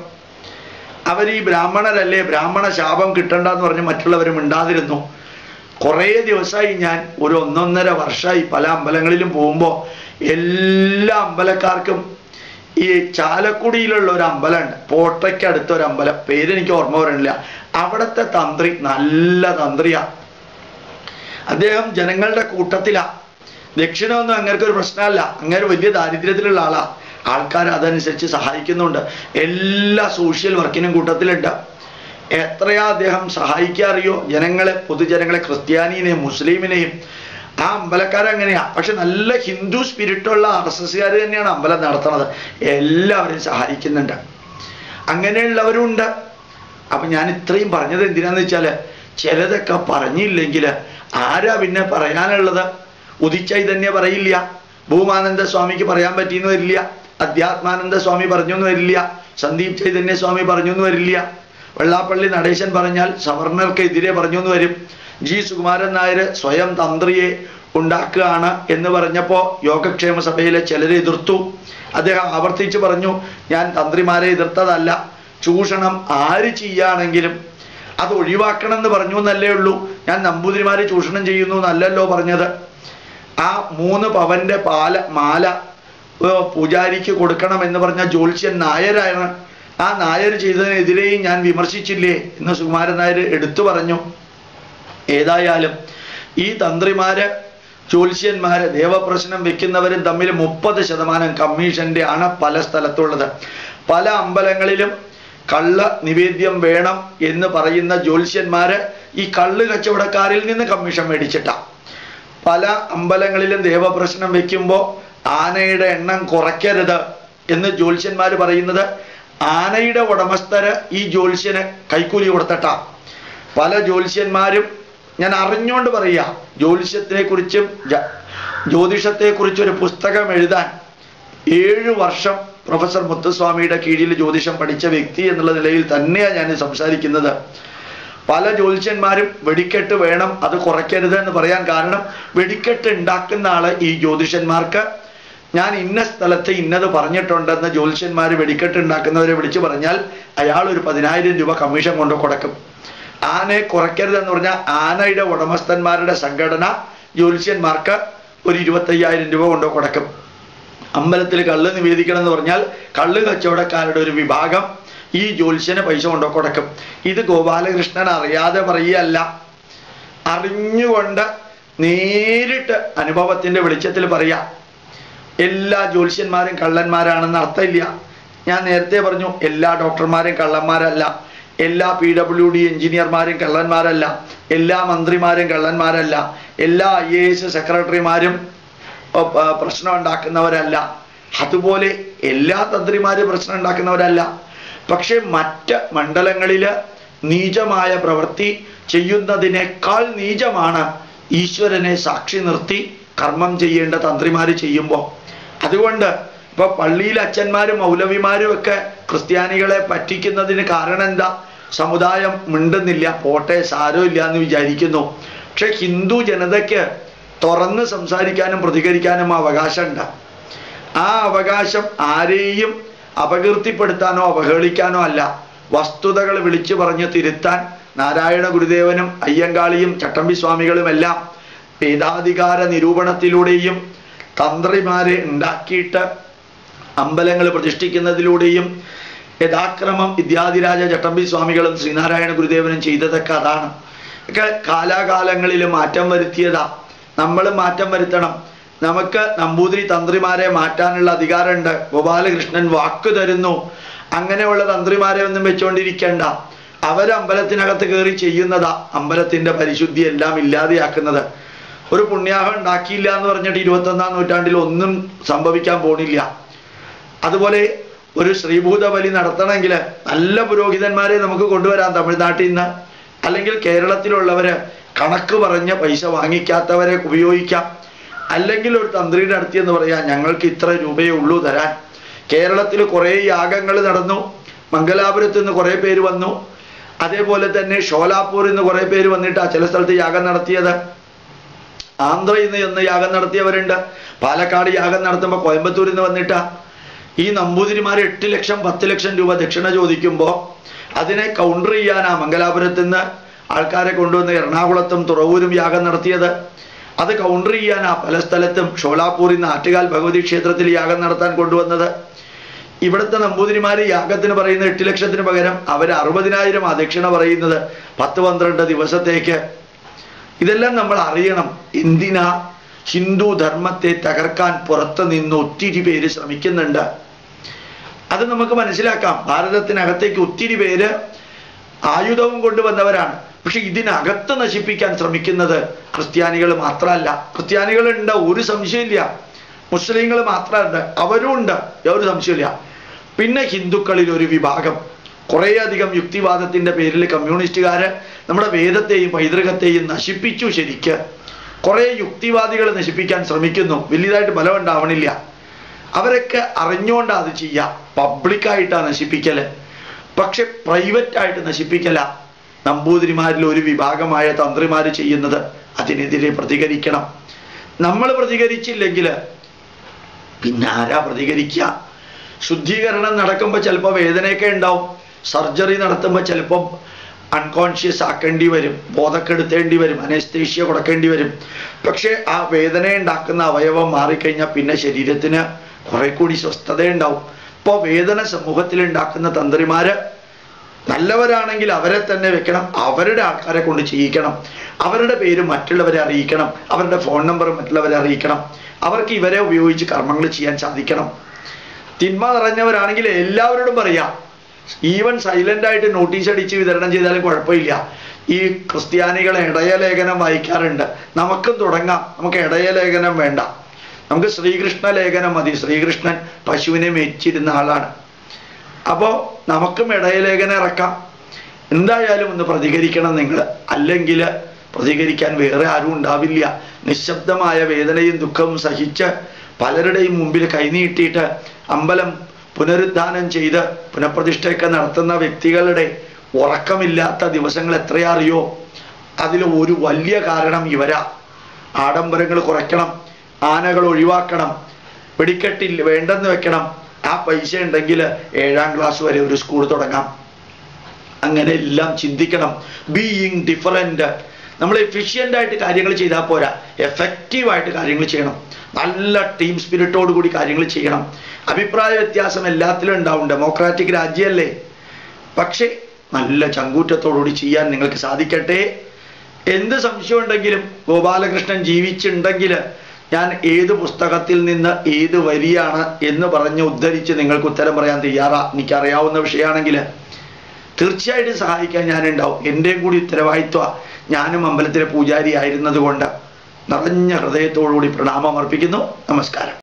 അവർ ഈ ബ്രാഹ്മണരല്ലേ ബ്രാഹ്മണ ശാപം കിട്ടണ്ടെന്ന് പറഞ്ഞ് മറ്റുള്ളവരും മിണ്ടാതിരുന്നു കുറേ ദിവസമായി ഞാൻ ഒരു ഒന്നൊന്നര വർഷമായി പല അമ്പലങ്ങളിലും പോകുമ്പോൾ എല്ലാ അമ്പലക്കാർക്കും ഈ ചാലക്കുടിയിലുള്ള ഒരു അമ്പലമുണ്ട് പോട്ടയ്ക്ക് അടുത്ത ഒരു അമ്പലം പേരെനിക്ക് ഓർമ്മ വരണില്ല അവിടുത്തെ തന്ത്രി നല്ല തന്ത്രിയാ അദ്ദേഹം ജനങ്ങളുടെ കൂട്ടത്തിലാ ദക്ഷിണമൊന്നും അങ്ങേർക്ക് ഒരു പ്രശ്നമല്ല അങ്ങേര് വലിയ ദാരിദ്ര്യത്തിലുള്ള ആളാ ആൾക്കാർ അതനുസരിച്ച് സഹായിക്കുന്നുണ്ട് എല്ലാ സോഷ്യൽ വർക്കിനും കൂട്ടത്തിലുണ്ട് എത്രയാ അദ്ദേഹം സഹായിക്കാറിയോ ജനങ്ങളെ പൊതുജനങ്ങളെ ക്രിസ്ത്യാനിനെയും മുസ്ലിമിനെയും ആ അമ്പലക്കാരങ്ങനെയാ പക്ഷെ നല്ല ഹിന്ദു സ്പിരിറ്റുള്ള ആർ എസ് എസ്സുകാർ തന്നെയാണ് അമ്പലം നടത്തുന്നത് എല്ലാവരെയും സഹായിക്കുന്നുണ്ട് അങ്ങനെയുള്ളവരുണ്ട് അപ്പൊ ഞാൻ ഇത്രയും പറഞ്ഞത് എന്തിനാന്ന് വെച്ചാല് ചിലതൊക്കെ പറഞ്ഞില്ലെങ്കിൽ ആരാ പിന്നെ പറയാനുള്ളത് ഉദിച്ചൈതന്യ പറയില്ല ഭൂമാനന്ദ സ്വാമിക്ക് പറയാൻ പറ്റിയെന്ന് വരില്ല അധ്യാത്മാനന്ദ സ്വാമി പറഞ്ഞൊന്നും വരില്ല സന്ദീപ് ചൈതന്യ സ്വാമി പറഞ്ഞൊന്നും വരില്ല വെള്ളാപ്പള്ളി നടേശൻ പറഞ്ഞാൽ സവർണർക്ക് എതിരെ പറഞ്ഞൊന്നു വരും ജി സുകുമാരൻ നായർ സ്വയം തന്ത്രിയെ ഉണ്ടാക്കുകയാണ് എന്ന് പറഞ്ഞപ്പോൾ യോഗക്ഷേമ സഭയിലെ ചിലരെ എതിർത്തു അദ്ദേഹം ആവർത്തിച്ച് പറഞ്ഞു ഞാൻ തന്ത്രിമാരെ എതിർത്തതല്ല ചൂഷണം ആര് ചെയ്യുകയാണെങ്കിലും അത് ഒഴിവാക്കണം എന്ന് പറഞ്ഞു എന്നല്ലേ ഉള്ളൂ ഞാൻ നമ്പൂതിരിമാരെ ചൂഷണം ചെയ്യുന്നു എന്നല്ലല്ലോ പറഞ്ഞത് ആ മൂന്ന് പവന്റെ പാല മാല ഏ, പൂജാരിക്ക് കൊടുക്കണം എന്ന് പറഞ്ഞ ജ്യോത്സ്യൻ നായരാണ് ആ നായർ ചെയ്തതിനെതിരെയും ഞാൻ വിമർശിച്ചില്ലേ എന്ന് സുകുമാരൻ നായർ എടുത്തു പറഞ്ഞു ഏതായാലും ഈ തന്ത്രിമാര് ജ്യോത്സ്യന്മാര് ദേവപ്രശ്നം വെക്കുന്നവരും തമ്മിൽ മുപ്പത് ശതമാനം കമ്മീഷന്റെ ആണ് പല സ്ഥലത്തുള്ളത് പല അമ്പലങ്ങളിലും കള്ള നിവേദ്യം വേണം എന്ന് പറയുന്ന ജ്യോത്സ്യന്മാര് ഈ കള്ള് കച്ചവടക്കാരിൽ നിന്ന് കമ്മീഷൻ മേടിച്ചിട്ടാ പല അമ്പലങ്ങളിലും ദേവപ്രശ്നം വെക്കുമ്പോൾ ആനയുടെ എണ്ണം കുറയ്ക്കരുത് എന്ന് ജ്യോത്സ്യന്മാർ പറയുന്നത് ആനയുടെ ഉടമസ്ഥര് ഈ ജ്യോത്സ്യന് കൈക്കൂലി കൊടുത്തിട്ടാ പല ജ്യോത്സ്യന്മാരും ഞാൻ അറിഞ്ഞുകൊണ്ട് പറയാ ജ്യോത്സ്യത്തിനെ കുറിച്ചും ജ്യോതിഷത്തെ കുറിച്ചും ഒരു പുസ്തകം എഴുതാൻ ഏഴു വർഷം പ്രൊഫസർ മുത്തുസ്വാമിയുടെ കീഴിൽ ജ്യോതിഷം പഠിച്ച വ്യക്തി എന്നുള്ള നിലയിൽ തന്നെയാണ് ഞാൻ സംസാരിക്കുന്നത് പല ജ്യോതിഷന്മാരും വെടിക്കെട്ട് വേണം അത് കുറയ്ക്കരുത് എന്ന് പറയാൻ കാരണം വെടിക്കെട്ട് ഉണ്ടാക്കുന്ന ആള് ഈ ജ്യോതിഷന്മാർക്ക് ഞാൻ ഇന്ന സ്ഥലത്ത് ഇന്നത് പറഞ്ഞിട്ടുണ്ടെന്ന് ജ്യോതിഷന്മാർ വെടിക്കെട്ട് ഉണ്ടാക്കുന്നവരെ വിളിച്ചു പറഞ്ഞാൽ അയാൾ ഒരു പതിനായിരം രൂപ കമ്മീഷൻ കൊണ്ട് കൊടുക്കും ആനയെ കുറയ്ക്കരുതെന്ന് പറഞ്ഞാൽ ആനയുടെ ഉടമസ്ഥന്മാരുടെ സംഘടന ജ്യോതിഷന്മാർക്ക് ഒരു ഇരുപത്തയ്യായിരം രൂപ കൊണ്ട് കൊടുക്കും അമ്പലത്തിൽ കള്ള് നിവേദിക്കണം എന്ന് പറഞ്ഞാൽ കള്ള് കച്ചവടക്കാരുടെ ഒരു വിഭാഗം ഈ ജ്യോത്സ്യന് പൈസ കൊണ്ടു കൊടുക്കും ഇത് ഗോപാലകൃഷ്ണൻ അറിയാതെ പറയുകയല്ല അറിഞ്ഞുകൊണ്ട് നേരിട്ട് അനുഭവത്തിന്റെ വെളിച്ചത്തിൽ പറയാ എല്ലാ ജ്യോത്സ്യന്മാരും കള്ളന്മാരാണെന്ന് അർത്ഥമില്ല ഞാൻ നേരത്തെ പറഞ്ഞു എല്ലാ ഡോക്ടർമാരും കള്ളന്മാരല്ല എല്ലാ പി ഡബ്ല്യു ഡി എഞ്ചിനീയർമാരും കള്ളന്മാരല്ല എല്ലാ മന്ത്രിമാരും കള്ളന്മാരല്ല എല്ലാ ഐ എ എസ് സെക്രട്ടറിമാരും ഓ, പ- പ്രശ്നം ഉണ്ടാക്കുന്നവരല്ല അതുപോലെ എല്ലാ തന്ത്രിമാരും പ്രശ്നം ഉണ്ടാക്കുന്നവരല്ല പക്ഷെ മറ്റ് മണ്ഡലങ്ങളില് നീചമായ പ്രവൃത്തി ചെയ്യുന്നതിനേക്കാൾ നീചമാണ് ഈശ്വരനെ സാക്ഷി നിർത്തി കർമ്മം ചെയ്യേണ്ട തന്ത്രിമാര് ചെയ്യുമ്പോൾ അതുകൊണ്ട് ഇപ്പൊ പള്ളിയിൽ അച്ഛന്മാരും മൗലവിമാരും ഒക്കെ ക്രിസ്ത്യാനികളെ പറ്റിക്കുന്നതിന് കാരണം എന്താ സമുദായം മിണ്ടുന്നില്ല പോട്ടെ സാരമില്ല എന്ന് വിചാരിക്കുന്നു പക്ഷെ ഹിന്ദു ജനതയ്ക്ക് തുറന്ന് സംസാരിക്കാനും പ്രതികരിക്കാനും അവകാശമുണ്ട് ആ അവകാശം ആരെയും അപകീർത്തിപ്പെടുത്താനോ അവഹേളിക്കാനോ അല്ല വസ്തുതകൾ വിളിച്ചു പറഞ്ഞ് തിരുത്താൻ നാരായണ ഗുരുദേവനും അയ്യങ്കാളിയും ചട്ടമ്പി സ്വാമികളുമെല്ലാം വേദാധികാര നിരൂപണത്തിലൂടെയും തന്ത്രിമാരെ ഉണ്ടാക്കിയിട്ട് അമ്പലങ്ങൾ പ്രതിഷ്ഠിക്കുന്നതിലൂടെയും യഥാക്രമം വിദ്യാധിരാജ ചട്ടമ്പി സ്വാമികളും ശ്രീനാരായണ ഗുരുദേവനും ചെയ്തതൊക്കെ അതാണ് ഒക്കെ കാലാകാലങ്ങളിൽ മാറ്റം വരുത്തിയതാ നമ്മൾ മാറ്റം വരുത്തണം നമുക്ക് നമ്പൂതിരി തന്ത്രിമാരെ മാറ്റാനുള്ള അധികാരമുണ്ട് ഗോപാലകൃഷ്ണൻ വാക്ക് തരുന്നു അങ്ങനെയുള്ള തന്ത്രിമാരെ ഒന്നും വെച്ചുകൊണ്ടിരിക്കേണ്ട അവർ അമ്പലത്തിനകത്ത് കയറി ചെയ്യുന്നതാ അമ്പലത്തിന്റെ പരിശുദ്ധി എല്ലാം ഇല്ലാതെയാക്കുന്നത് ഒരു പുണ്യാഹം ഉണ്ടാക്കിയില്ല എന്ന് പറഞ്ഞിട്ട് ഇരുപത്തൊന്നാം നൂറ്റാണ്ടിൽ ഒന്നും സംഭവിക്കാൻ പോണില്ല അതുപോലെ ഒരു ശ്രീഭൂത ബലി നടത്തണമെങ്കിൽ നല്ല പുരോഹിതന്മാരെ നമുക്ക് കൊണ്ടുവരാം തമിഴ്നാട്ടിൽ നിന്ന് അല്ലെങ്കിൽ കേരളത്തിലുള്ളവര് കണക്ക് പറഞ്ഞ് പൈസ വാങ്ങിക്കാത്തവരെ ഉപയോഗിക്കാം അല്ലെങ്കിൽ ഒരു തന്ത്രിയുടെ അടുത്ത് എന്ന് പറയാം ഞങ്ങൾക്ക് ഇത്ര രൂപയേ ഉള്ളൂ തരാൻ കേരളത്തിൽ കുറേ യാഗങ്ങൾ നടന്നു മംഗലാപുരത്ത് നിന്ന് കുറേ പേര് വന്നു അതേപോലെ തന്നെ ഷോലാപ്പൂരിൽ നിന്ന് കുറേ പേര് വന്നിട്ട് ആ ചില സ്ഥലത്ത് യാഗം നടത്തിയത് ആന്ധ്രയിൽ നിന്ന് എന്ന് യാഗം നടത്തിയവരുണ്ട് പാലക്കാട് യാഗം നടത്തുമ്പോൾ കോയമ്പത്തൂരിൽ നിന്ന് വന്നിട്ടാ ഈ നമ്പൂതിരിമാർ എട്ട് ലക്ഷം പത്ത് ലക്ഷം രൂപ ദക്ഷിണ ചോദിക്കുമ്പോൾ അതിനെ കൗണ്ടർ ചെയ്യാനാ മംഗലാപുരത്ത് നിന്ന് ആൾക്കാരെ കൊണ്ടുവന്ന് എറണാകുളത്തും തുറവൂരും യാഗം നടത്തിയത് അത് കൗണ്ടർ ചെയ്യാനാ പല സ്ഥലത്തും ഷോലാപ്പൂരിൽ നിന്ന് ആറ്റുകാൽ ഭഗവതി ക്ഷേത്രത്തിൽ യാഗം നടത്താൻ കൊണ്ടുവന്നത് ഇവിടുത്തെ നമ്പൂതിരിമാര് യാഗത്തിന് പറയുന്ന എട്ട് ലക്ഷത്തിന് പകരം അവർ അറുപതിനായിരം ആ ദക്ഷിണ പറയുന്നത് പത്ത് പന്ത്രണ്ട് ദിവസത്തേക്ക് ഇതെല്ലാം നമ്മൾ അറിയണം എന്തിനാ ഹിന്ദു ധർമ്മത്തെ തകർക്കാൻ പുറത്തു നിന്ന് ഒത്തിരി പേര് ശ്രമിക്കുന്നുണ്ട് അത് നമുക്ക് മനസ്സിലാക്കാം ഭാരതത്തിനകത്തേക്ക് ഒത്തിരി പേര് ആയുധവും കൊണ്ടുവന്നവരാണ് പക്ഷെ ഇതിനകത്ത് നശിപ്പിക്കാൻ ശ്രമിക്കുന്നത് ക്രിസ്ത്യാനികൾ മാത്രമല്ല ക്രിസ്ത്യാനികളുണ്ട് ഒരു സംശയമില്ല മുസ്ലിങ്ങൾ മാത്രമുണ്ട് അവരും ഉണ്ട് ഒരു സംശയമില്ല പിന്നെ ഹിന്ദുക്കളിൽ ഒരു വിഭാഗം കുറേയധികം യുക്തിവാദത്തിന്റെ പേരിൽ കമ്മ്യൂണിസ്റ്റുകാര് നമ്മുടെ വേദത്തെയും പൈതൃകത്തെയും നശിപ്പിച്ചു ശരിക്ക് കുറെ യുക്തിവാദികൾ നശിപ്പിക്കാൻ ശ്രമിക്കുന്നു വലിയതായിട്ട് ബലം ഉണ്ടാവണില്ല അവരൊക്കെ അറിഞ്ഞുകൊണ്ടാ അത് ചെയ്യുക പബ്ലിക്കായിട്ടാ നശിപ്പിക്കല് പക്ഷെ പ്രൈവറ്റ് ആയിട്ട് നശിപ്പിക്കല നമ്പൂതിരിമാരിൽ ഒരു വിഭാഗമായ തന്ത്രിമാര് ചെയ്യുന്നത് അതിനെതിരെ പ്രതികരിക്കണം നമ്മൾ പ്രതികരിച്ചില്ലെങ്കിൽ പിന്നെ ആരാ പ്രതികരിക്കുക ശുദ്ധീകരണം നടക്കുമ്പോൾ ചിലപ്പോൾ വേദനയൊക്കെ ഉണ്ടാവും സർജറി നടത്തുമ്പോൾ ചിലപ്പോൾ അൺകോൺഷ്യസ് ആക്കേണ്ടി വരും ബോധക്കെടുത്തേണ്ടി വരും അനസ്തേഷ്യ കൊടുക്കേണ്ടി വരും പക്ഷെ ആ വേദന ഉണ്ടാക്കുന്ന അവയവം മാറിക്കഴിഞ്ഞാൽ പിന്നെ ശരീരത്തിന് കുറെ കൂടി സ്വസ്ഥത ഉണ്ടാവും ഇപ്പോൾ വേദന സമൂഹത്തിൽ ഉണ്ടാക്കുന്ന തന്ത്രിമാര് നല്ലവരാണെങ്കിൽ അവരെ തന്നെ വെക്കണം അവരുടെ ആൾക്കാരെ കൊണ്ട് ചെയ്യിക്കണം അവരുടെ പേര് മറ്റുള്ളവരെ അറിയിക്കണം അവരുടെ ഫോൺ നമ്പർ മറ്റുള്ളവരെ അറിയിക്കണം അവർക്ക് ഇവരെ ഉപയോഗിച്ച് കർമ്മങ്ങൾ ചെയ്യാൻ സാധിക്കണം തിന്മ നിറഞ്ഞവരാണെങ്കിൽ എല്ലാവരോടും പറയാം ഈവൻ സൈലന്റ് ആയിട്ട് നോട്ടീസ് അടിച്ച് വിതരണം ചെയ്താലും കുഴപ്പമില്ല ഈ ക്രിസ്ത്യാനികൾ ഇടയലേഖനം വായിക്കാറുണ്ട് നമുക്കും തുടങ്ങാം നമുക്ക് ഇടയലേഖനം വേണ്ട നമുക്ക് ശ്രീകൃഷ്ണ ലേഖനം മതി ശ്രീകൃഷ്ണൻ പശുവിനെ മേച്ചിരുന്ന ആളാണ് അപ്പോൾ നമുക്കും ഇടയലേഖനം ഇറക്കാം എന്തായാലും ഒന്ന് പ്രതികരിക്കണം നിങ്ങൾ അല്ലെങ്കിൽ പ്രതികരിക്കാൻ വേറെ ആരും ഉണ്ടാവില്ല നിശബ്ദമായ വേദനയും ദുഃഖവും സഹിച്ച് പലരുടെയും മുമ്പിൽ കൈനീട്ടിയിട്ട് അമ്പലം പുനരുദ്ധാനം ചെയ്ത് പുനഃപ്രതിഷ്ഠയൊക്കെ നടത്തുന്ന വ്യക്തികളുടെ ഉറക്കമില്ലാത്ത ദിവസങ്ങൾ എത്രയാ അറിയോ അതിൽ ഒരു വലിയ കാരണം ഇവരാ ആഡംബരങ്ങൾ കുറയ്ക്കണം ആനകൾ ഒഴിവാക്കണം വെടിക്കെട്ടിൽ വേണ്ടെന്ന് വെക്കണം ആ പൈസ ഉണ്ടെങ്കിൽ ഏഴാം ക്ലാസ് വരെ ഒരു സ്കൂൾ തുടങ്ങാം അങ്ങനെ എല്ലാം ചിന്തിക്കണം ബീയിങ് ഡിഫറൻറ്റ് നമ്മൾ എഫിഷ്യൻ്റ് ആയിട്ട് കാര്യങ്ങൾ ചെയ്താൽ പോരാ എഫക്റ്റീവ് ആയിട്ട് കാര്യങ്ങൾ ചെയ്യണം നല്ല ടീം സ്പിരിറ്റോട് കൂടി കാര്യങ്ങൾ ചെയ്യണം അഭിപ്രായ വ്യത്യാസം എല്ലാത്തിലും ഉണ്ടാവും ഡെമോക്രാറ്റിക് രാജ്യമല്ലേ പക്ഷേ നല്ല ചങ്കൂറ്റത്തോടുകൂടി ചെയ്യാൻ നിങ്ങൾക്ക് സാധിക്കട്ടെ എന്ത് സംശയം ഉണ്ടെങ്കിലും ഗോപാലകൃഷ്ണൻ ജീവിച്ചിട്ടുണ്ടെങ്കിൽ ഞാൻ ഏത് പുസ്തകത്തിൽ നിന്ന് ഏത് വരിയാണ് എന്ന് പറഞ്ഞ് ഉദ്ധരിച്ച് നിങ്ങൾക്ക് ഉത്തരം പറയാൻ തയ്യാറാ എനിക്കറിയാവുന്ന വിഷയമാണെങ്കിൽ തീർച്ചയായിട്ടും സഹായിക്കാൻ ഞാനുണ്ടാവും എൻ്റെയും കൂടി ഉത്തരവാദിത്വ ഞാനും അമ്പലത്തിലെ പൂജാരി ആയിരുന്നത് കൊണ്ട് നിറഞ്ഞ ഹൃദയത്തോടുകൂടി പ്രണാമം അർപ്പിക്കുന്നു നമസ്കാരം